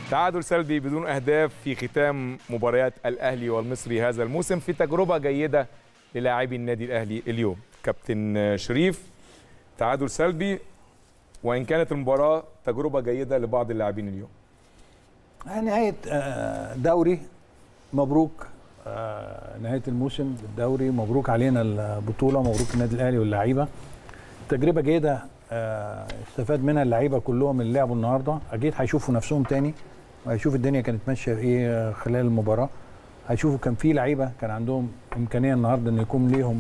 تعادل سلبي بدون اهداف في ختام مباريات الاهلي والمصري هذا الموسم في تجربه جيده للاعبي النادي الاهلي اليوم كابتن شريف تعادل سلبي وان كانت المباراه تجربه جيده لبعض اللاعبين اليوم نهايه آه، دوري مبروك آه، نهايه الموسم الدوري مبروك علينا البطوله مبروك النادي الاهلي واللعيبه تجربه جيده آه، استفاد منها اللعيبه كلهم اللي لعبوا النهارده اكيد هيشوفوا نفسهم تاني وهيشوفوا الدنيا كانت ماشيه ايه خلال المباراه هيشوفوا كان في لعيبه كان عندهم امكانيه النهارده ان يكون ليهم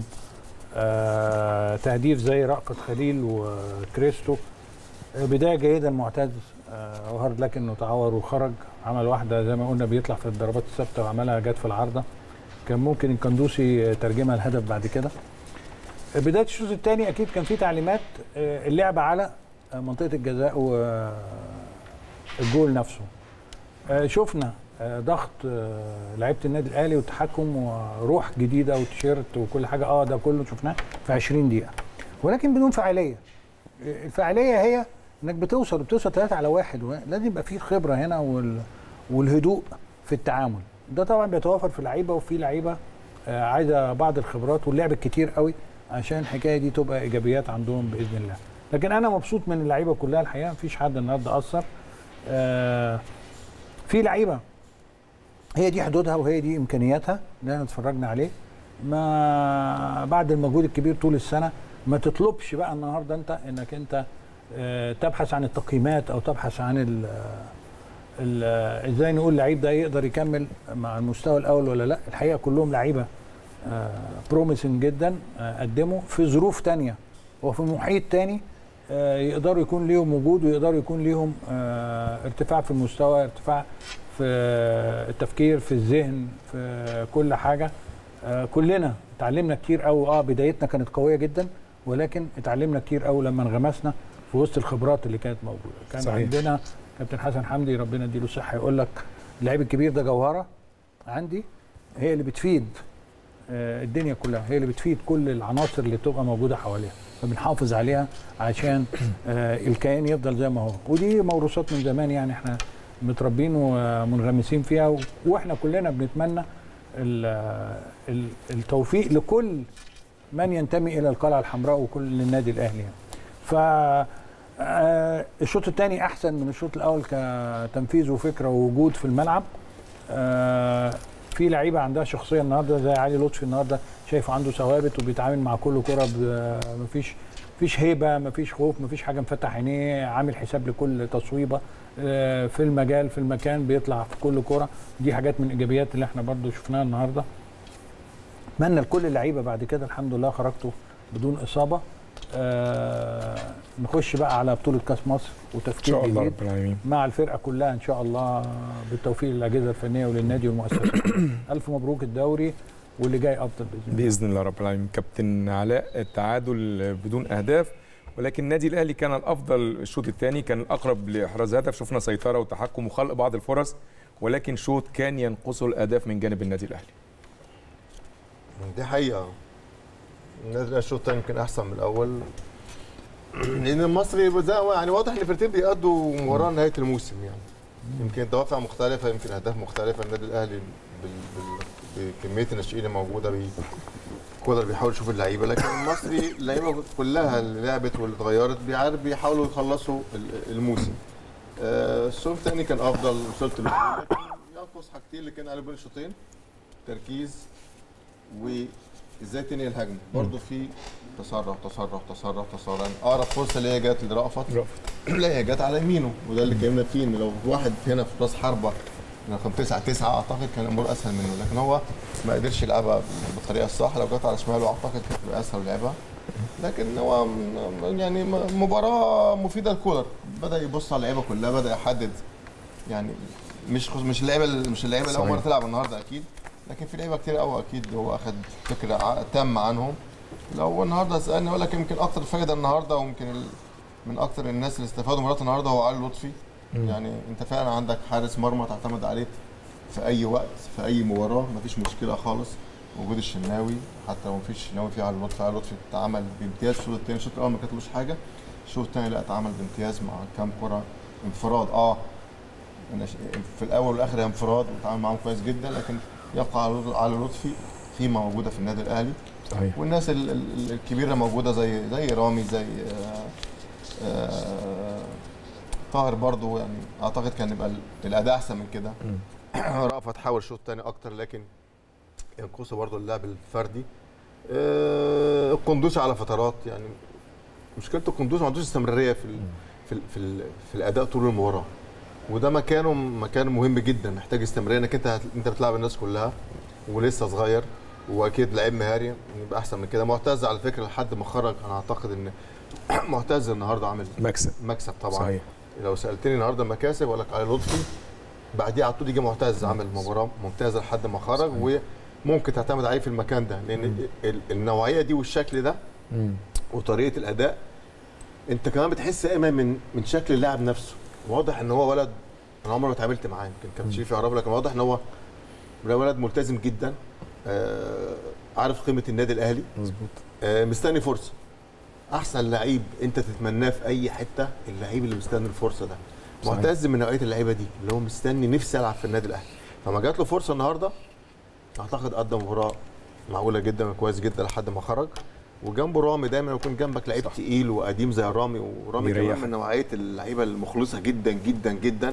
آه تهديف زي رأفت خليل وكريستو بدايه جيده المعتز آه وهارد لك انه تعور وخرج عمل واحده زي ما قلنا بيطلع في الضربات الثابته وعملها جت في العارضه كان ممكن الكندوسي ترجمها الهدف بعد كده بدايه الشوط الثاني اكيد كان في تعليمات آه، اللعب على آه، منطقه الجزاء والجول نفسه آه، شفنا آه، ضغط آه، لعيبه النادي الاهلي والتحكم وروح جديده وتيشيرت وكل حاجه اه ده كله شفناه في 20 دقيقه ولكن بدون فعاليه آه، الفعاليه هي انك بتوصل بتوصل 3 على واحد و- لازم يبقى في خبره هنا وال... والهدوء في التعامل ده طبعا بيتوافر في لعيبه وفي لعيبه آه، عايزه بعض الخبرات واللعب الكتير قوي عشان الحكايه دي تبقى ايجابيات عندهم باذن الله لكن انا مبسوط من اللعيبه كلها الحقيقه مفيش حد النهارده اثر آه، في لعيبه هي دي حدودها وهي دي امكانياتها اللي احنا اتفرجنا عليه ما بعد المجهود الكبير طول السنه ما تطلبش بقى النهارده انت انك انت آه، تبحث عن التقييمات او تبحث عن ال ال- ازاي نقول اللعيب ده يقدر يكمل مع المستوى الاول ولا لا الحقيقه كلهم لعيبه بروميسنج جدا آه، قدموا في ظروف تانية وفي محيط تاني آه، يقدروا يكون ليهم وجود ويقدروا يكون ليهم آه، ارتفاع في المستوى ارتفاع في التفكير في الذهن في كل حاجه آه، كلنا اتعلمنا كتير قوي اه بدايتنا كانت قويه جدا ولكن اتعلمنا كتير قوي لما انغمسنا في وسط الخبرات اللي كانت موجوده كان صحيح. عندنا كابتن حسن حمدي ربنا يديله الصحه يقول لك اللعيب الكبير ده جوهره عندي هي اللي بتفيد آه، الدنيا كلها هي اللي بتفيد كل العناصر اللي بتبقى موجوده حواليها فبنحافظ عليها عشان آه، الكيان يفضل زي ما هو ودي موروثات من زمان يعني احنا متربين ومنغمسين فيها و- واحنا كلنا بنتمنى ال- ال- التوفيق لكل من ينتمي الى القلعه الحمراء وكل النادي الاهلي يعني. ف آه، الشوط الثاني احسن من الشوط الاول كتنفيذ وفكره ووجود في الملعب آه، في لعيبه عندها شخصيه النهارده زي علي لطفي النهارده شايف عنده ثوابت وبيتعامل مع كل كره ب- مفيش مفيش هيبه مفيش خوف مفيش حاجه مفتح عينيه عامل حساب لكل تصويبه آه، في المجال في المكان بيطلع في كل كره دي حاجات من الايجابيات اللي احنا برضو شفناها النهارده اتمنى لكل اللعيبه بعد كده الحمد لله خرجتوا بدون اصابه آه نخش بقى على بطوله كاس مصر ان وتفكير شاء الله جديد رب العالمين مع الفرقه كلها ان شاء الله بالتوفيق للاجهزه الفنيه وللنادي والمؤسسات الف مبروك الدوري واللي جاي افضل باذن الله باذن الله رب العالمين كابتن علاء التعادل بدون اهداف ولكن النادي الاهلي كان الافضل الشوط الثاني كان الاقرب لاحراز هدف شفنا سيطره وتحكم وخلق بعض الفرص ولكن شوط كان ينقصه الاهداف من جانب النادي الاهلي دي حقيقة النادي الأهلي الشوط الثاني يمكن أحسن من الأول لأن المصري زي ما- يعني واضح إن الفرقتين بيأدوا مباراة نهاية الموسم يعني يمكن دوافع مختلفة يمكن أهداف مختلفة النادي الأهلي بال... بال... بكمية الناشئين الموجودة بي... كولر بيحاول يشوف اللعيبة لكن المصري اللعيبة كلها اللي لعبت واللي اتغيرت بيعرف بيحاولوا يخلصوا ال- الموسم آه، الشوط الثاني كان أفضل وصلت له لكن ينقص حاجتين اللي كان على بين الشوطين تركيز وازاي تنهي الهجمه برضه في تسرع تسرع تسرع تسرع يعني اقرب فرصه اللي هي جت لرأفت لا هي جت على يمينه وده اللي اتكلمنا فيه ان لو واحد هنا في راس حربه رقم 9 9 اعتقد كان الامور اسهل منه لكن هو ما قدرش يلعبها بالطريقه الصح لو جت على شماله اعتقد كانت هتبقى اسهل لعبها لكن هو م- يعني م- مباراه مفيده لكولر بدا يبص على اللعيبه كلها بدا يحدد يعني مش خص- مش اللعيبه مش اللعيبه اللي اول مره صحيح. تلعب النهارده اكيد لكن في لعيبه كتير قوي اكيد هو اخذ فكره ع- تامه عنهم لو النهارده سالني اقول لك يمكن اكتر فايده النهارده ويمكن ال- من اكتر الناس اللي استفادوا مباراه النهارده هو علي لطفي يعني انت فعلا عندك حارس مرمى تعتمد عليه في اي وقت في اي مباراه مفيش مشكله خالص وجود الشناوي حتى لو مفيش شناوي في علي لطفي علي لطفي اتعمل بامتياز الشوط الثاني الشوط الاول ما كتبوش حاجه الشوط الثاني لا اتعمل بامتياز مع كام كره انفراد اه انا ش- في الاول والاخر هي انفراد وتعامل معاهم كويس جدا لكن يبقى على على لطفي قيمه موجوده في النادي الاهلي صحيح والناس ال- ال- الكبيره موجوده زي زي رامي زي آه، آه، طاهر برضو يعني اعتقد كان يبقى ال- الاداء احسن من كده رأفت حاول شوط تاني اكتر لكن ينقصه برضو اللعب الفردي آه، القندوسي على فترات يعني مشكله القندوسي ما عندوش استمراريه في ال في ال في, ال في الاداء طول المباراه وده مكانه مكان مهم جدا محتاج استمراريه انك انت هت- انت بتلعب الناس كلها ولسه صغير واكيد لعيب مهاري يبقى احسن من كده معتز على فكره لحد ما خرج انا اعتقد ان معتز النهارده عامل مكسب مكسب طبعا صحيح لو سالتني النهارده مكاسب اقول لك علي لطفي بعديه على طول يجي معتز عمل مباراه ممتازه لحد ما خرج وممكن تعتمد عليه في المكان ده لان ال- النوعيه دي والشكل ده مم. وطريقه الاداء انت كمان بتحس دايما من من شكل اللاعب نفسه واضح ان هو ولد انا عمري ما اتعاملت معاه يمكن كابتن شريف يعرف لكن واضح ان هو ولد ملتزم جدا آه عارف قيمه النادي الاهلي مظبوط آه مستني فرصه احسن لعيب انت تتمناه في اي حته اللعيب اللي مستني الفرصه ده صحيح. معتز من نوعيه اللعيبه دي اللي هو مستني نفسي العب في النادي الاهلي فما جات له فرصه النهارده اعتقد قدم مباراه معقوله جدا وكويس جدا لحد ما خرج وجنبه رامي دايما يكون جنبك لعيب تقيل وقديم زي رامي ورامي كمان بيريحك. من نوعيه اللعيبه المخلصه جدا جدا جدا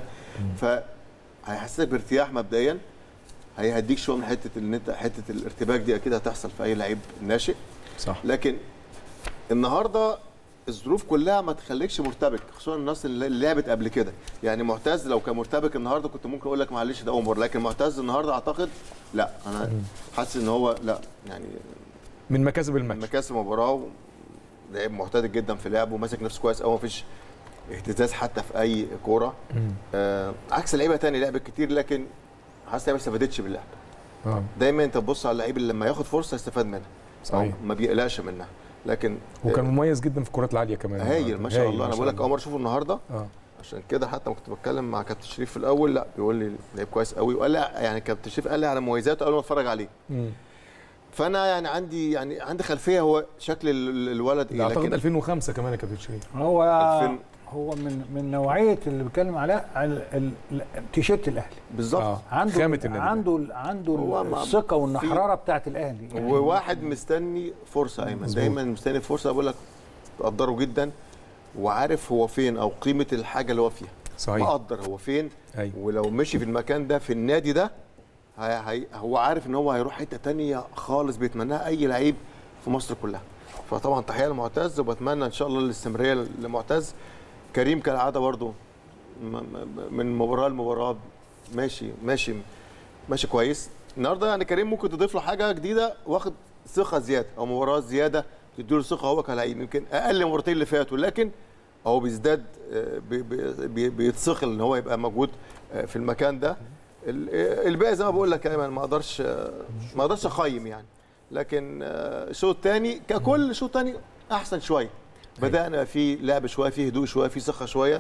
فهيحسسك بارتياح مبدئيا هيهديك شويه من حته ان انت حته الارتباك دي اكيد هتحصل في اي لعيب ناشئ صح لكن النهارده الظروف كلها ما تخليكش مرتبك خصوصا الناس اللي لعبت قبل كده يعني معتز لو كان مرتبك النهارده كنت ممكن اقول لك معلش ده اول مره لكن معتز النهارده اعتقد لا انا حاسس ان هو لا يعني من مكاسب الماتش مكاسب مباراه لعيب معتدل جدا في لعبه وماسك نفسه كويس قوي مفيش اهتزاز حتى في اي كوره مم. آه عكس لعيبه تاني لعبت كتير لكن حاسس إنها ما استفادتش باللعب اه دايما انت تبص على اللعيب اللي لما ياخد فرصه يستفاد منها صحيح أو ما بيقلقش منها لكن وكان مميز جدا في الكرات العاليه كمان هايل ما شاء الله انا بقول لك اول مره اشوفه النهارده اه عشان كده حتى لما كنت بتكلم مع كابتن شريف في الاول لا بيقول لي لعيب كويس قوي وقال لي يعني كابتن شريف قال لي على مميزاته قبل ما اتفرج عليه مم. فانا يعني عندي يعني عندي خلفيه هو شكل ال- ال- الولد ده ايه اعتقد لكن 2005 كمان يا كابتن شريف هو الفيلم- هو من من نوعيه اللي بيتكلم عليها على ال- ال- التيشيرت الاهلي بالظبط اه عنده خامه النادي عنده عنده هو ما- الثقه والنحراره بتاعت الاهلي يعني وواحد مستني فرصه ايمن مظبوط. دايما مستني فرصه بقول لك تقدره جدا وعارف هو فين او قيمه الحاجه اللي هو فيها صحيح مقدر هو فين ايوه ولو مشي في المكان ده في النادي ده هي هي هو عارف ان هو هيروح حته تانية خالص بيتمناها اي لعيب في مصر كلها فطبعا تحيه لمعتز وبتمنى ان شاء الله الاستمراريه لمعتز كريم كالعاده برضو م- م- من مباراه لمباراه ماشي ماشي ماشي كويس النهارده يعني كريم ممكن تضيف له حاجه جديده واخد ثقه زياده او مباراه زياده تديله ثقه هو كلاعب يمكن اقل من المباراتين اللي فاتوا لكن هو بيزداد آه، بي- بي- بي- بيتثقل ان هو يبقى موجود آه، في المكان ده ال- آه، الباقي زي ما بقول لك يا ايمن ما اقدرش آه، ما اقدرش اقيم يعني لكن آه، الشوط الثاني ككل شوط ثاني احسن شويه بدانا في لعب شويه في هدوء شويه في ثقه شويه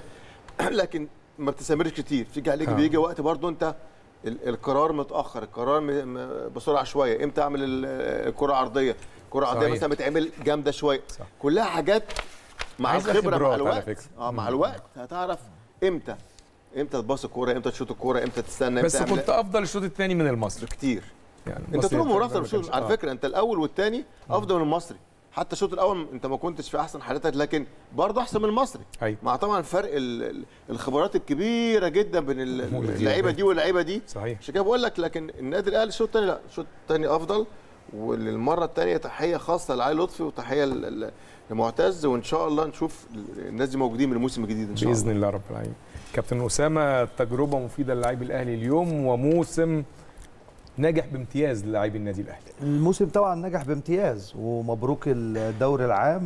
لكن ما بتستمرش كتير بيجي عليك آه. بيجي وقت برضو انت ال- القرار متاخر القرار م- م- بسرعه شويه امتى اعمل ال- الكره عرضيه الكره عرضيه صحيح. مثلا بتعمل جامده شويه صح. كلها حاجات مع عايزة الخبره خبرات مع على الوقت فكرة. اه مع مم. الوقت هتعرف امتى امتى تباص الكوره امتى تشوط الكوره امتى تستنى بس امتى كنت افضل الشوط الثاني من المصري كتير يعني انت المصري طول المباراه افضل ما الشوط كانش- على آه. فكره انت الاول والثاني افضل من المصري حتى الشوط الاول انت ما كنتش في احسن حالاتك لكن برضه احسن من المصري ايوه مع طبعا فرق ال- ال- الخبرات الكبيره جدا بين ال- والديابة. اللعيبه دي واللعيبه دي صحيح عشان كده بقول لك لكن النادي الاهلي الشوط الثاني لا الشوط الثاني افضل وللمره الثانيه تحيه خاصه لعلي لطفي وتحيه ل- ل- لمعتز وان شاء الله نشوف الناس دي موجودين من الموسم الجديد ان شاء باذن الله الله رب العالمين كابتن اسامه تجربه مفيده للاعبي الاهلي اليوم وموسم ناجح بامتياز للاعبي النادي الاهلي الموسم طبعا نجح بامتياز ومبروك الدوري العام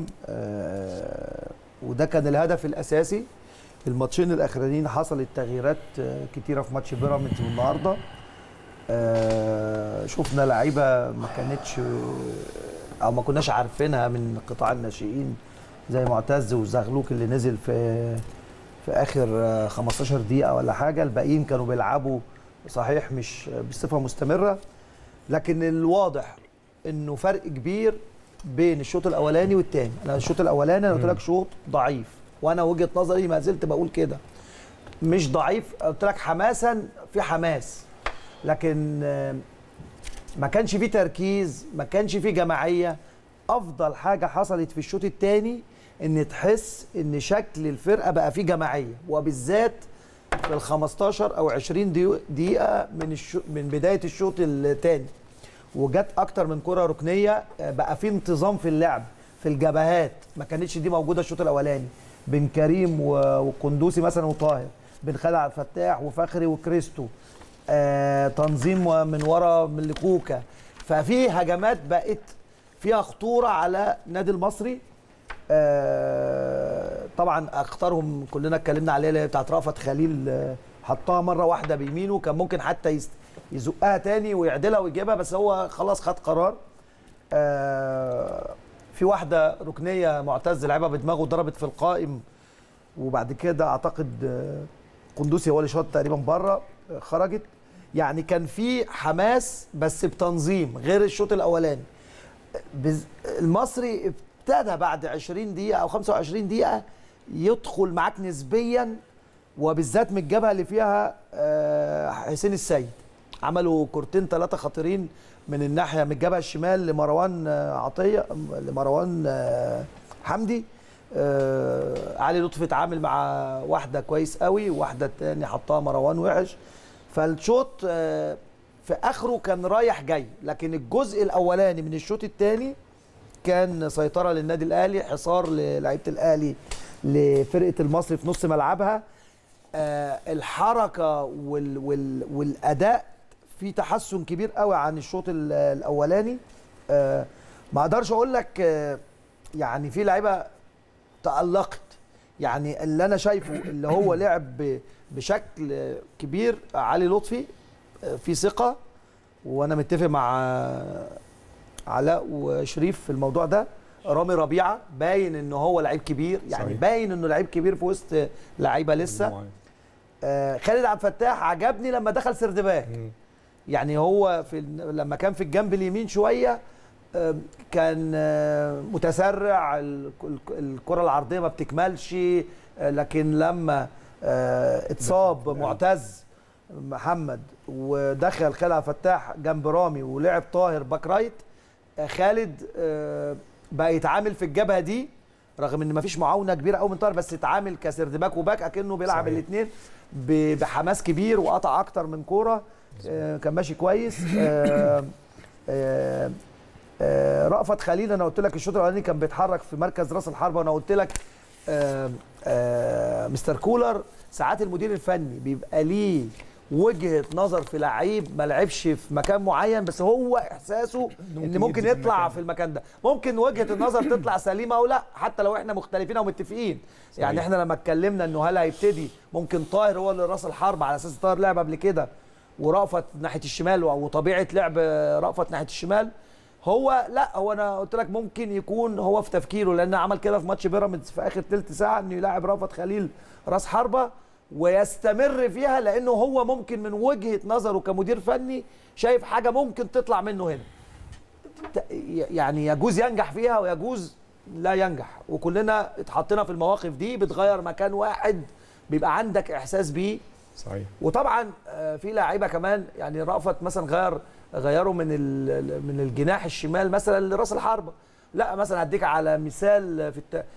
آه، وده كان الهدف الاساسي الماتشين الاخرانيين حصلت تغييرات آه، كتيره في ماتش بيراميدز والنهارده آه، شفنا لعيبه ما كانتش آه، او ما كناش عارفينها من قطاع الناشئين زي معتز وزغلوك اللي نزل في في اخر آه، 15 دقيقه ولا حاجه الباقيين كانوا بيلعبوا صحيح مش بصفه مستمره لكن الواضح انه فرق كبير بين الشوط الاولاني والثاني انا الشوط الاولاني انا قلت لك شوط ضعيف وانا وجهه نظري ما زلت بقول كده مش ضعيف قلت لك حماسا في حماس لكن آه، ما كانش فيه تركيز ما كانش فيه جماعيه افضل حاجه حصلت في الشوط الثاني ان تحس ان شكل الفرقه بقى فيه جماعيه وبالذات في ال 15 او 20 ديو- دقيقه من الشو من بدايه الشوط الثاني وجت اكتر من كره ركنيه آه، بقى في انتظام في اللعب في الجبهات ما كانتش دي موجوده الشوط الاولاني بين كريم و- والقندوسي مثلا وطاهر بين خالد عبد الفتاح وفخري وكريستو آه تنظيم من ورا من لكوكا ففي هجمات بقت فيها خطوره على النادي المصري آه طبعا اختارهم كلنا اتكلمنا عليها اللي هي بتاعت رأفت خليل آه، حطها مره واحده بيمينه كان ممكن حتى يست- يزقها تاني ويعدلها ويجيبها بس هو خلاص خد قرار آه في واحده ركنيه معتز لعبها بدماغه ضربت في القائم وبعد كده اعتقد آه، قندوسي هو اللي شاط تقريبا بره آه، خرجت يعني كان في حماس بس بتنظيم غير الشوط الاولاني بز- المصري ابتدى بعد 20 دقيقه او 25 دقيقه يدخل معاك نسبيا وبالذات من الجبهه اللي فيها آه، حسين السيد عملوا كورتين ثلاثه خطيرين من الناحيه من الجبهه الشمال لمروان آه، عطيه لمروان آه، حمدي آه، علي لطفي اتعامل مع واحده كويس قوي واحده تاني حطها مروان وحش فالشوط آه، في اخره كان رايح جاي لكن الجزء الاولاني من الشوط الثاني كان سيطره للنادي الاهلي حصار للعيبه الاهلي لفرقه المصري في نص ملعبها آه، الحركه وال وال والاداء في تحسن كبير قوي عن الشوط ال- الاولاني آه، ما اقدرش اقول لك آه، يعني في لعيبه تألقت يعني اللي انا شايفه اللي هو لعب ب- بشكل كبير علي لطفي آه، في ثقه وانا متفق مع آه، علاء وشريف في الموضوع ده رامي ربيعه باين ان هو لعيب كبير يعني صحيح. باين انه لعيب كبير في وسط لعيبه لسه آه، خالد عبد الفتاح عجبني لما دخل سردباك مم. يعني هو في ال- لما كان في الجنب اليمين شويه آه، كان آه، متسرع ال- ال- الكره العرضيه ما بتكملش آه، لكن لما آه، اتصاب معتز محمد ودخل خالد عبد الفتاح جنب رامي ولعب طاهر باك رايت آه، خالد آه، بقى يتعامل في الجبهه دي رغم ان مفيش معاونه كبيره قوي من طاهر بس اتعامل كسردباك وباك اكنه بيلعب صحيح. الاثنين بحماس كبير وقطع اكتر من كوره آه، كان ماشي كويس آه، آه، آه، رأفت خليل انا قلت لك الشوط الاولاني كان بيتحرك في مركز راس الحربه وانا قلت لك آه، آه، مستر كولر ساعات المدير الفني بيبقى ليه وجهه نظر في لعيب ما لعبش في مكان معين بس هو احساسه ان ممكن يدي في يطلع المكان في المكان ده ممكن وجهه النظر تطلع سليمه او لا حتى لو احنا مختلفين او متفقين يعني احنا لما اتكلمنا انه هل هيبتدي ممكن طاهر هو اللي راس الحرب على اساس طاهر لعب قبل كده ورأفت ناحيه الشمال وطبيعه لعب رأفت ناحيه الشمال هو لا هو انا قلت لك ممكن يكون هو في تفكيره لان عمل كده في ماتش بيراميدز في اخر ثلث ساعه انه يلاعب رأفت خليل راس حربه ويستمر فيها لانه هو ممكن من وجهه نظره كمدير فني شايف حاجه ممكن تطلع منه هنا ت- يعني يجوز ينجح فيها ويجوز لا ينجح وكلنا اتحطينا في المواقف دي بتغير مكان واحد بيبقى عندك احساس بيه صحيح وطبعا آه، في لاعيبه كمان يعني رأفت مثلا غير غيروا من ال- من الجناح الشمال مثلا لراس الحربه لا مثلا هديك على مثال في الت...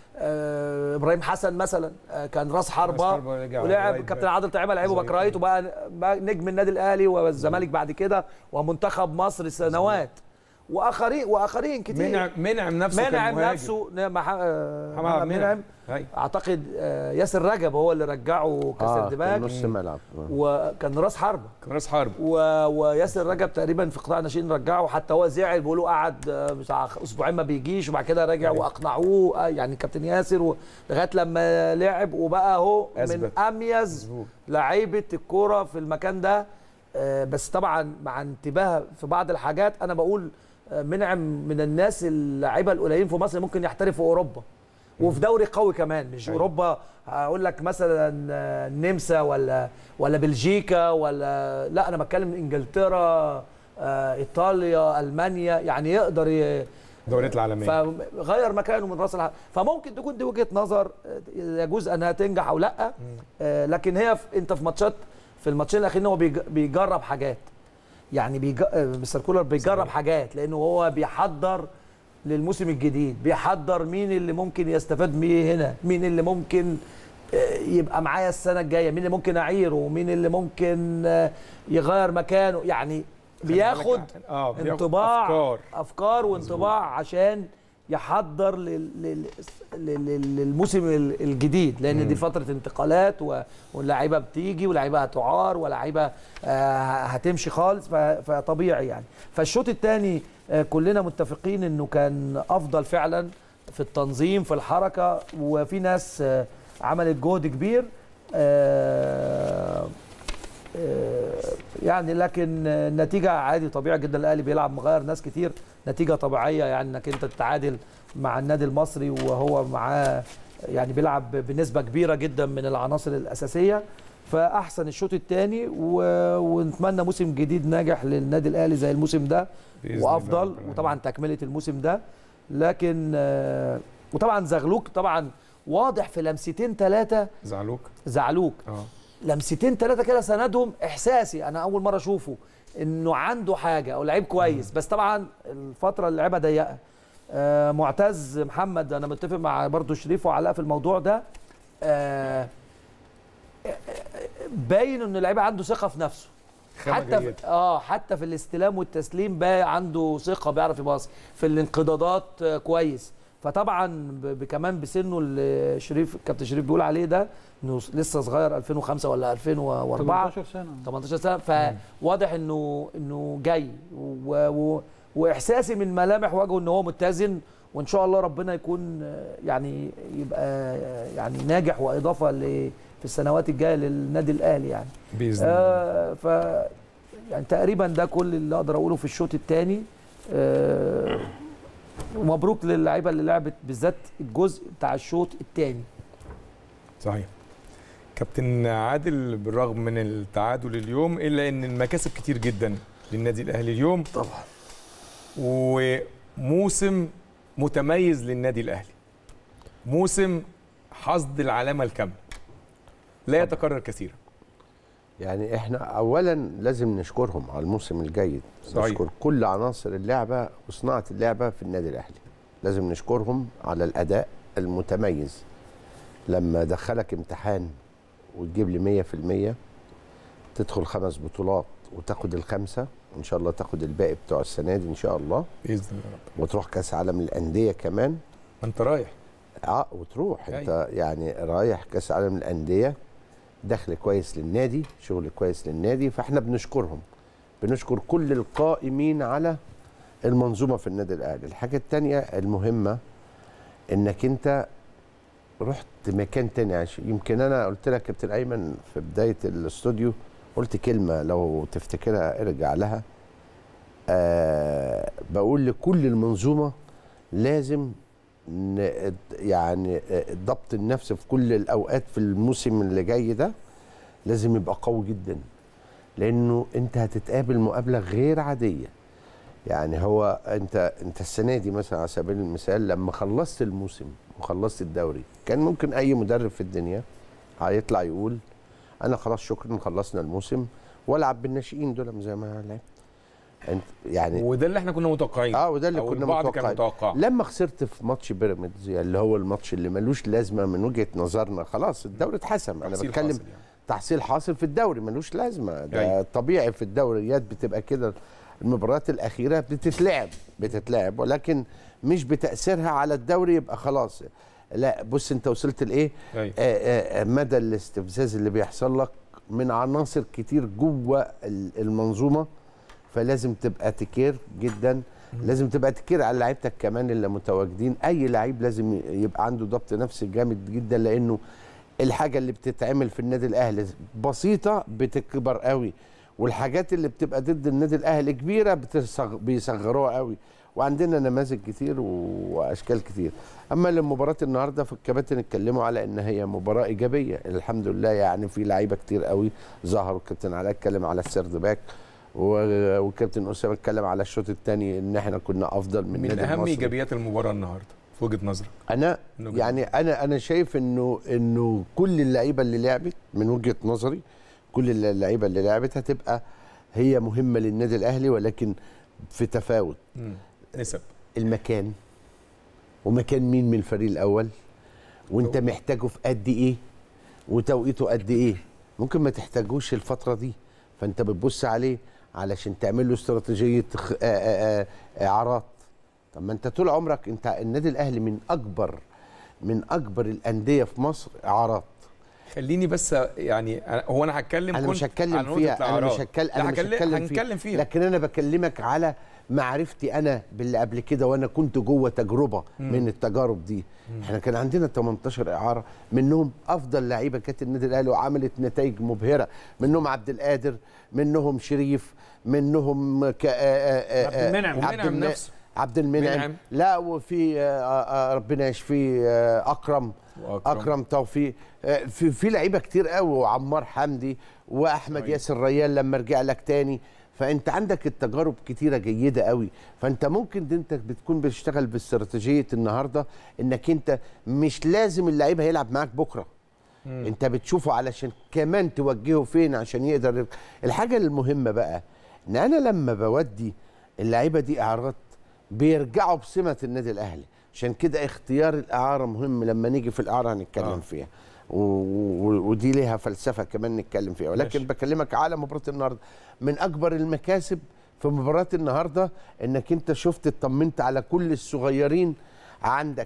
آه ابراهيم حسن مثلا آه كان راس حربه حربة رجع ولعب رايت كابتن باك. عادل طعيمه لعبه باك رايت وبقى بقى نجم النادي الاهلي والزمالك بعد كده ومنتخب مصر سنوات واخرين واخرين كتير منعم منعم نفسه كان منعم مهاجم. نفسه ن- مح- آه، محمد محمد عبد منعم المنعم أيوة. اعتقد آه، ياسر رجب هو اللي رجعه اه كسر كان دماغ نص ملعب آه. وكان راس حربه كان راس حرب و... وياسر رجب تقريبا في قطاع الناشئين رجعه حتى هو زعل بيقولوا قعد آه، بتاع اسبوعين ما بيجيش وبعد كده رجع أيوة. واقنعوه آه، يعني كابتن ياسر و... لغايه لما لعب وبقى هو من أثبت. اميز مظبوط. لعيبه الكوره في المكان ده آه، بس طبعا مع انتباه في بعض الحاجات انا بقول آه، منعم من الناس اللعيبه القليلين في مصر ممكن يحترف في اوروبا وفي دوري قوي كمان مش أيوة. اوروبا هقول لك مثلا آه، النمسا ولا ولا بلجيكا ولا لا انا بتكلم انجلترا آه، ايطاليا المانيا يعني يقدر ي- الدوريات العالميه فغير مكانه من راس الحربه فممكن تكون دي وجهه نظر آه، يجوز انها تنجح او لا آه، لكن هي في انت في ماتشات في الماتشين الاخيرين هو بيج- بيجرب حاجات يعني بيج... آه، مستر كولر بيجرب حاجات لانه هو بيحضر للموسم الجديد بيحضر مين اللي ممكن يستفاد مين هنا مين اللي ممكن آه، يبقى معايا السنه الجايه مين اللي ممكن اعيره مين اللي ممكن آه، يغير مكانه يعني بياخد اه بياخد انطباع افكار افكار وانطباع عشان يحضر لل... لل... لل... لل- للموسم ال- الجديد لان دي فتره انتقالات و... واللعيبه بتيجي ولاعيبه هتعار ولاعيبه آه هتمشي خالص ف... فطبيعي يعني فالشوط الثاني آه كلنا متفقين انه كان افضل فعلا في التنظيم في الحركه وفي ناس آه عملت جهد كبير آه آه، يعني لكن آه، النتيجه عادي طبيعي جدا الاهلي بيلعب مغير ناس كتير نتيجه طبيعيه يعني انك انت تتعادل مع النادي المصري وهو معاه يعني بيلعب بنسبه كبيره جدا من العناصر الاساسيه فاحسن الشوط الثاني و... ونتمنى موسم جديد ناجح للنادي الاهلي زي الموسم ده بإذن الله وافضل رب العالمين. وطبعا تكمله الموسم ده لكن آه، وطبعا زغلوك طبعا واضح في لمستين ثلاثه زعلوك زعلوك اه لمستين ثلاثه كده سندهم احساسي انا اول مره اشوفه انه عنده حاجه او لعيب كويس بس طبعا الفتره اللي لعبها ضيقه آه معتز محمد انا متفق مع برضو شريف وعلاء في الموضوع ده آه باين ان اللعيب عنده ثقه في نفسه خامة حتى جيدة. في اه حتى في الاستلام والتسليم بقى عنده ثقه بيعرف يباصي في الانقضاضات آه كويس فطبعا ب- ب- كمان بسنه اللي شريف الكابتن شريف بيقول عليه ده انه لسه صغير 2005 ولا 2004 18 سنه 18 سنه فواضح انه انه جاي و و واحساسي من ملامح وجهه ان هو متزن وان شاء الله ربنا يكون آه، يعني يبقى آه، يعني ناجح واضافه ل في السنوات الجايه للنادي الاهلي يعني باذن الله آه ف يعني تقريبا ده كل اللي اقدر اقوله في الشوط الثاني آه ومبروك للعيبه اللي لعبت بالذات الجزء بتاع الشوط الثاني صحيح كابتن عادل بالرغم من التعادل اليوم الا ان المكاسب كتير جدا للنادي الاهلي اليوم طبعا وموسم متميز للنادي الاهلي موسم حصد العلامه الكامله لا يتكرر كثيرا يعني احنا اولا لازم نشكرهم على الموسم الجيد صحيح. نشكر كل عناصر اللعبه وصناعه اللعبه في النادي الاهلي لازم نشكرهم على الاداء المتميز لما دخلك امتحان وتجيب لي 100% تدخل خمس بطولات وتاخد الخمسه ان شاء الله تاخد الباقي بتوع السنه دي ان شاء الله باذن الله رب وتروح كاس عالم الانديه كمان ما انت رايح اه وتروح انت يعني رايح كاس عالم الانديه دخل كويس للنادي شغل كويس للنادي فاحنا بنشكرهم بنشكر كل القائمين على المنظومه في النادي الاهلي الحاجه الثانيه المهمه انك انت رحت مكان تاني عش يمكن انا قلت لك كابتن ايمن في بدايه الاستوديو قلت كلمه لو تفتكرها ارجع لها آه بقول لكل المنظومه لازم ن- يعني ضبط النفس في كل الاوقات في الموسم اللي جاي ده لازم يبقى قوي جدا لانه انت هتتقابل مقابله غير عاديه يعني هو انت انت السنه دي مثلا على سبيل المثال لما خلصت الموسم وخلصت الدوري كان ممكن اي مدرب في الدنيا هيطلع يقول انا خلاص شكرا خلصنا الموسم والعب بالناشئين دول زي ما لعبت انت يعني وده اللي احنا كنا متوقعينه اه وده اللي أو كنا البعض كان متوقعين متوقع لما خسرت في ماتش بيراميدز اللي هو الماتش اللي ملوش لازمه من وجهه نظرنا خلاص الدوري اتحسم انا تحصيل بتكلم حاصل يعني. تحصيل حاصل في الدوري ملوش لازمه ده أيوة. طبيعي في الدوريات بتبقى كده المباريات الاخيره بتتلعب بتتلعب ولكن مش بتاثيرها على الدوري يبقى خلاص لا بص انت وصلت لايه أيوة. آه، آه، آه، مدى الاستفزاز اللي بيحصل لك من عناصر كتير جوه ال- المنظومه فلازم تبقى تكير جدا لازم تبقى تكير على لعيبتك كمان اللي متواجدين اي لعيب لازم ي- يبقى عنده ضبط نفسي جامد جدا لانه الحاجه اللي بتتعمل في النادي الاهلي بسيطه بتكبر قوي والحاجات اللي بتبقى ضد النادي الاهلي كبيره بتصغ... بيصغروها قوي وعندنا نماذج كتير و- واشكال كتير اما لمباراه النهارده فالكباتن اتكلموا على ان هي مباراه ايجابيه الحمد لله يعني في لعيبه كتير قوي ظهروا الكابتن علاء اتكلم على السرد باك و- والكابتن اسامه اتكلم على الشوط الثاني ان احنا كنا افضل من, من النادي اهم المصري. ايجابيات المباراه النهارده في وجهه نظرك انا إنه يعني انا انا شايف انه انه كل اللعيبه اللي لعبت من وجهه نظري كل اللعيبه اللي لعبت هتبقى هي مهمه للنادي الاهلي ولكن في تفاوت مم. نسب المكان ومكان مين من الفريق الاول وانت محتاجه في قد ايه وتوقيته قد ايه ممكن ما تحتاجوش الفتره دي فانت بتبص عليه علشان تعمل له استراتيجيه خ- آ- آ- آ- اعارات طب ما انت طول عمرك انت النادي الاهلي من اكبر من اكبر الانديه في مصر اعارات خليني بس يعني أنا- هو انا هتكلم انا كنت مش هتكلم على نقطة فيها انا الإعراض. مش هتكلم لا، انا مش هكلم- هتكلم فيها هنتكلم فيها لكن انا بكلمك على معرفتي انا باللي قبل كده وانا كنت جوه تجربه مم. من التجارب دي احنا كان عندنا 18 اعاره منهم افضل لعيبه كانت النادي الاهلي وعملت نتائج مبهره منهم عبد القادر منهم شريف منهم ك... آ- آ- آ- عبد المنعم. عبد ومنعم الم- نفسه. عبد المنعم منعم. لا وفي آه، آه، ربنا يشفيه آه، اكرم وأكرم. اكرم توفيق آه، في في لعيبه كتير قوي وعمار حمدي واحمد صحيح. ياسر ريال لما رجع لك تاني فانت عندك التجارب كتيره جيده قوي فانت ممكن دي انت بتكون بتشتغل باستراتيجيه النهارده انك انت مش لازم اللعيب هيلعب معاك بكره مم. انت بتشوفه علشان كمان توجهه فين عشان يقدر الحاجه المهمه بقى ان انا لما بودي اللعيبه دي اعارات بيرجعوا بسمه النادي الاهلي عشان كده اختيار الاعاره مهم لما نيجي في الاعاره هنتكلم آه. آه. فيها و... و... ودي ليها فلسفه كمان نتكلم فيها ولكن ماشي. بكلمك على مباراه النهارده من اكبر المكاسب في مباراه النهارده انك انت شفت اطمنت على كل الصغيرين عندك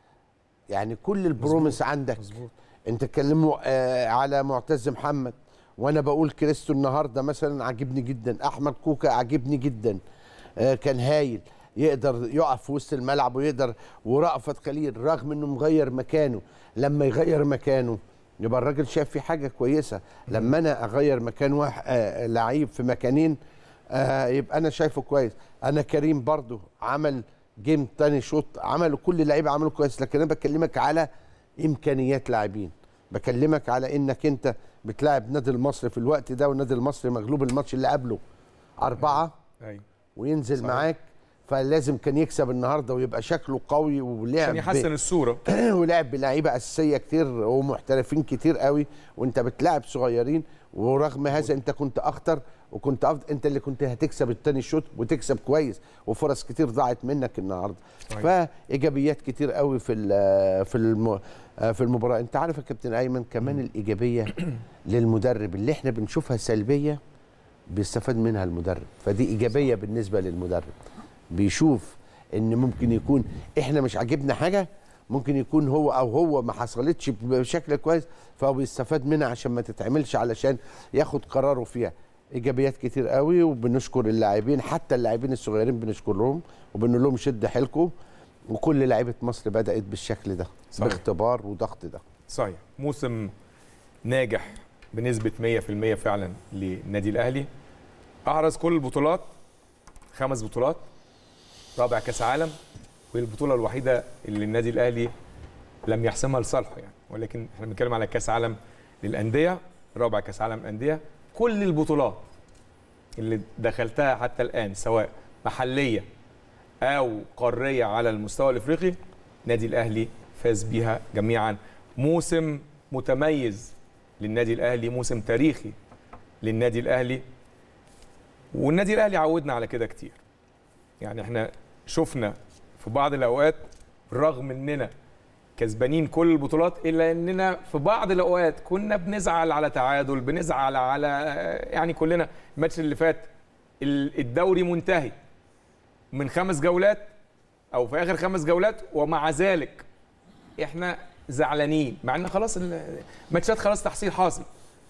يعني كل البروميس عندك مظبوط انت تكلموا آه على معتز محمد وانا بقول كريستو النهارده مثلا عاجبني جدا احمد كوكا عاجبني جدا آه كان هايل يقدر يقف في وسط الملعب ويقدر ورأفت خليل رغم انه مغير مكانه لما يغير مكانه يبقى الراجل شايف في حاجه كويسه لما انا اغير مكان واحد آه لعيب في مكانين آه يبقى انا شايفه كويس انا كريم برضو عمل جيم تاني شوط عملوا كل اللعيبه عملوا كويس لكن انا بكلمك على امكانيات لاعبين بكلمك على انك انت بتلاعب نادي المصري في الوقت ده والنادي المصري مغلوب الماتش اللي قبله أربعة ايوه وينزل صحيح. معاك فلازم كان يكسب النهارده ويبقى شكله قوي ولعب عشان يحسن الصوره ولعب بلعيبه اساسيه كتير ومحترفين كتير قوي وانت بتلاعب صغيرين ورغم هذا انت كنت اخطر وكنت أفضل انت اللي كنت هتكسب التاني شوط وتكسب كويس وفرص كتير ضاعت منك النهارده صحيح. فايجابيات كتير قوي في ال- في الم في المباراه انت عارف يا كابتن ايمن كمان الايجابيه للمدرب اللي احنا بنشوفها سلبيه بيستفاد منها المدرب فدي ايجابيه بالنسبه للمدرب بيشوف ان ممكن يكون احنا مش عاجبنا حاجه ممكن يكون هو او هو ما حصلتش بشكل كويس فهو بيستفاد منها عشان ما تتعملش علشان ياخد قراره فيها ايجابيات كتير قوي وبنشكر اللاعبين حتى اللاعبين الصغيرين بنشكر لهم وبنقول لهم شد حيلكم وكل لعيبه مصر بدات بالشكل ده صحيح. باختبار وضغط ده صحيح موسم ناجح بنسبة 100% فعلا للنادي الأهلي أحرز كل البطولات خمس بطولات رابع كأس عالم وهي البطولة الوحيدة اللي النادي الأهلي لم يحسمها لصالحه يعني ولكن احنا بنتكلم على كأس عالم للأندية رابع كأس عالم أندية كل البطولات اللي دخلتها حتى الآن سواء محلية أو قارية على المستوى الإفريقي نادي الأهلي فاز بيها جميعا موسم متميز للنادي الاهلي موسم تاريخي للنادي الاهلي والنادي الاهلي عودنا على كده كتير يعني احنا شفنا في بعض الاوقات رغم اننا كسبانين كل البطولات الا اننا في بعض الاوقات كنا بنزعل على تعادل بنزعل على يعني كلنا الماتش اللي فات ال- الدوري منتهي من خمس جولات او في اخر خمس جولات ومع ذلك احنا زعلانين مع ان خلاص ال- الماتشات خلاص تحصيل حاصل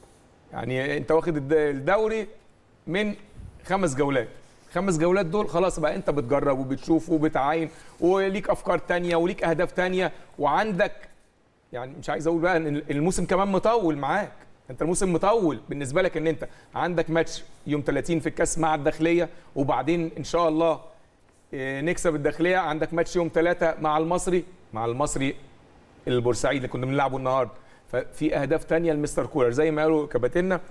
يعني انت واخد الد- الدوري من خمس جولات خمس جولات دول خلاص بقى انت بتجرب وبتشوف وبتعاين وليك افكار تانية وليك اهداف تانية وعندك يعني مش عايز اقول بقى ان الموسم كمان مطول معاك انت الموسم مطول بالنسبه لك ان انت عندك ماتش يوم 30 في الكاس مع الداخليه وبعدين ان شاء الله اه، نكسب الداخليه عندك ماتش يوم 3 مع المصري مع المصري البورسعيد اللي كنا بنلعبه النهارده ففي اهداف تانية لمستر كولر زي ما قالوا كباتنة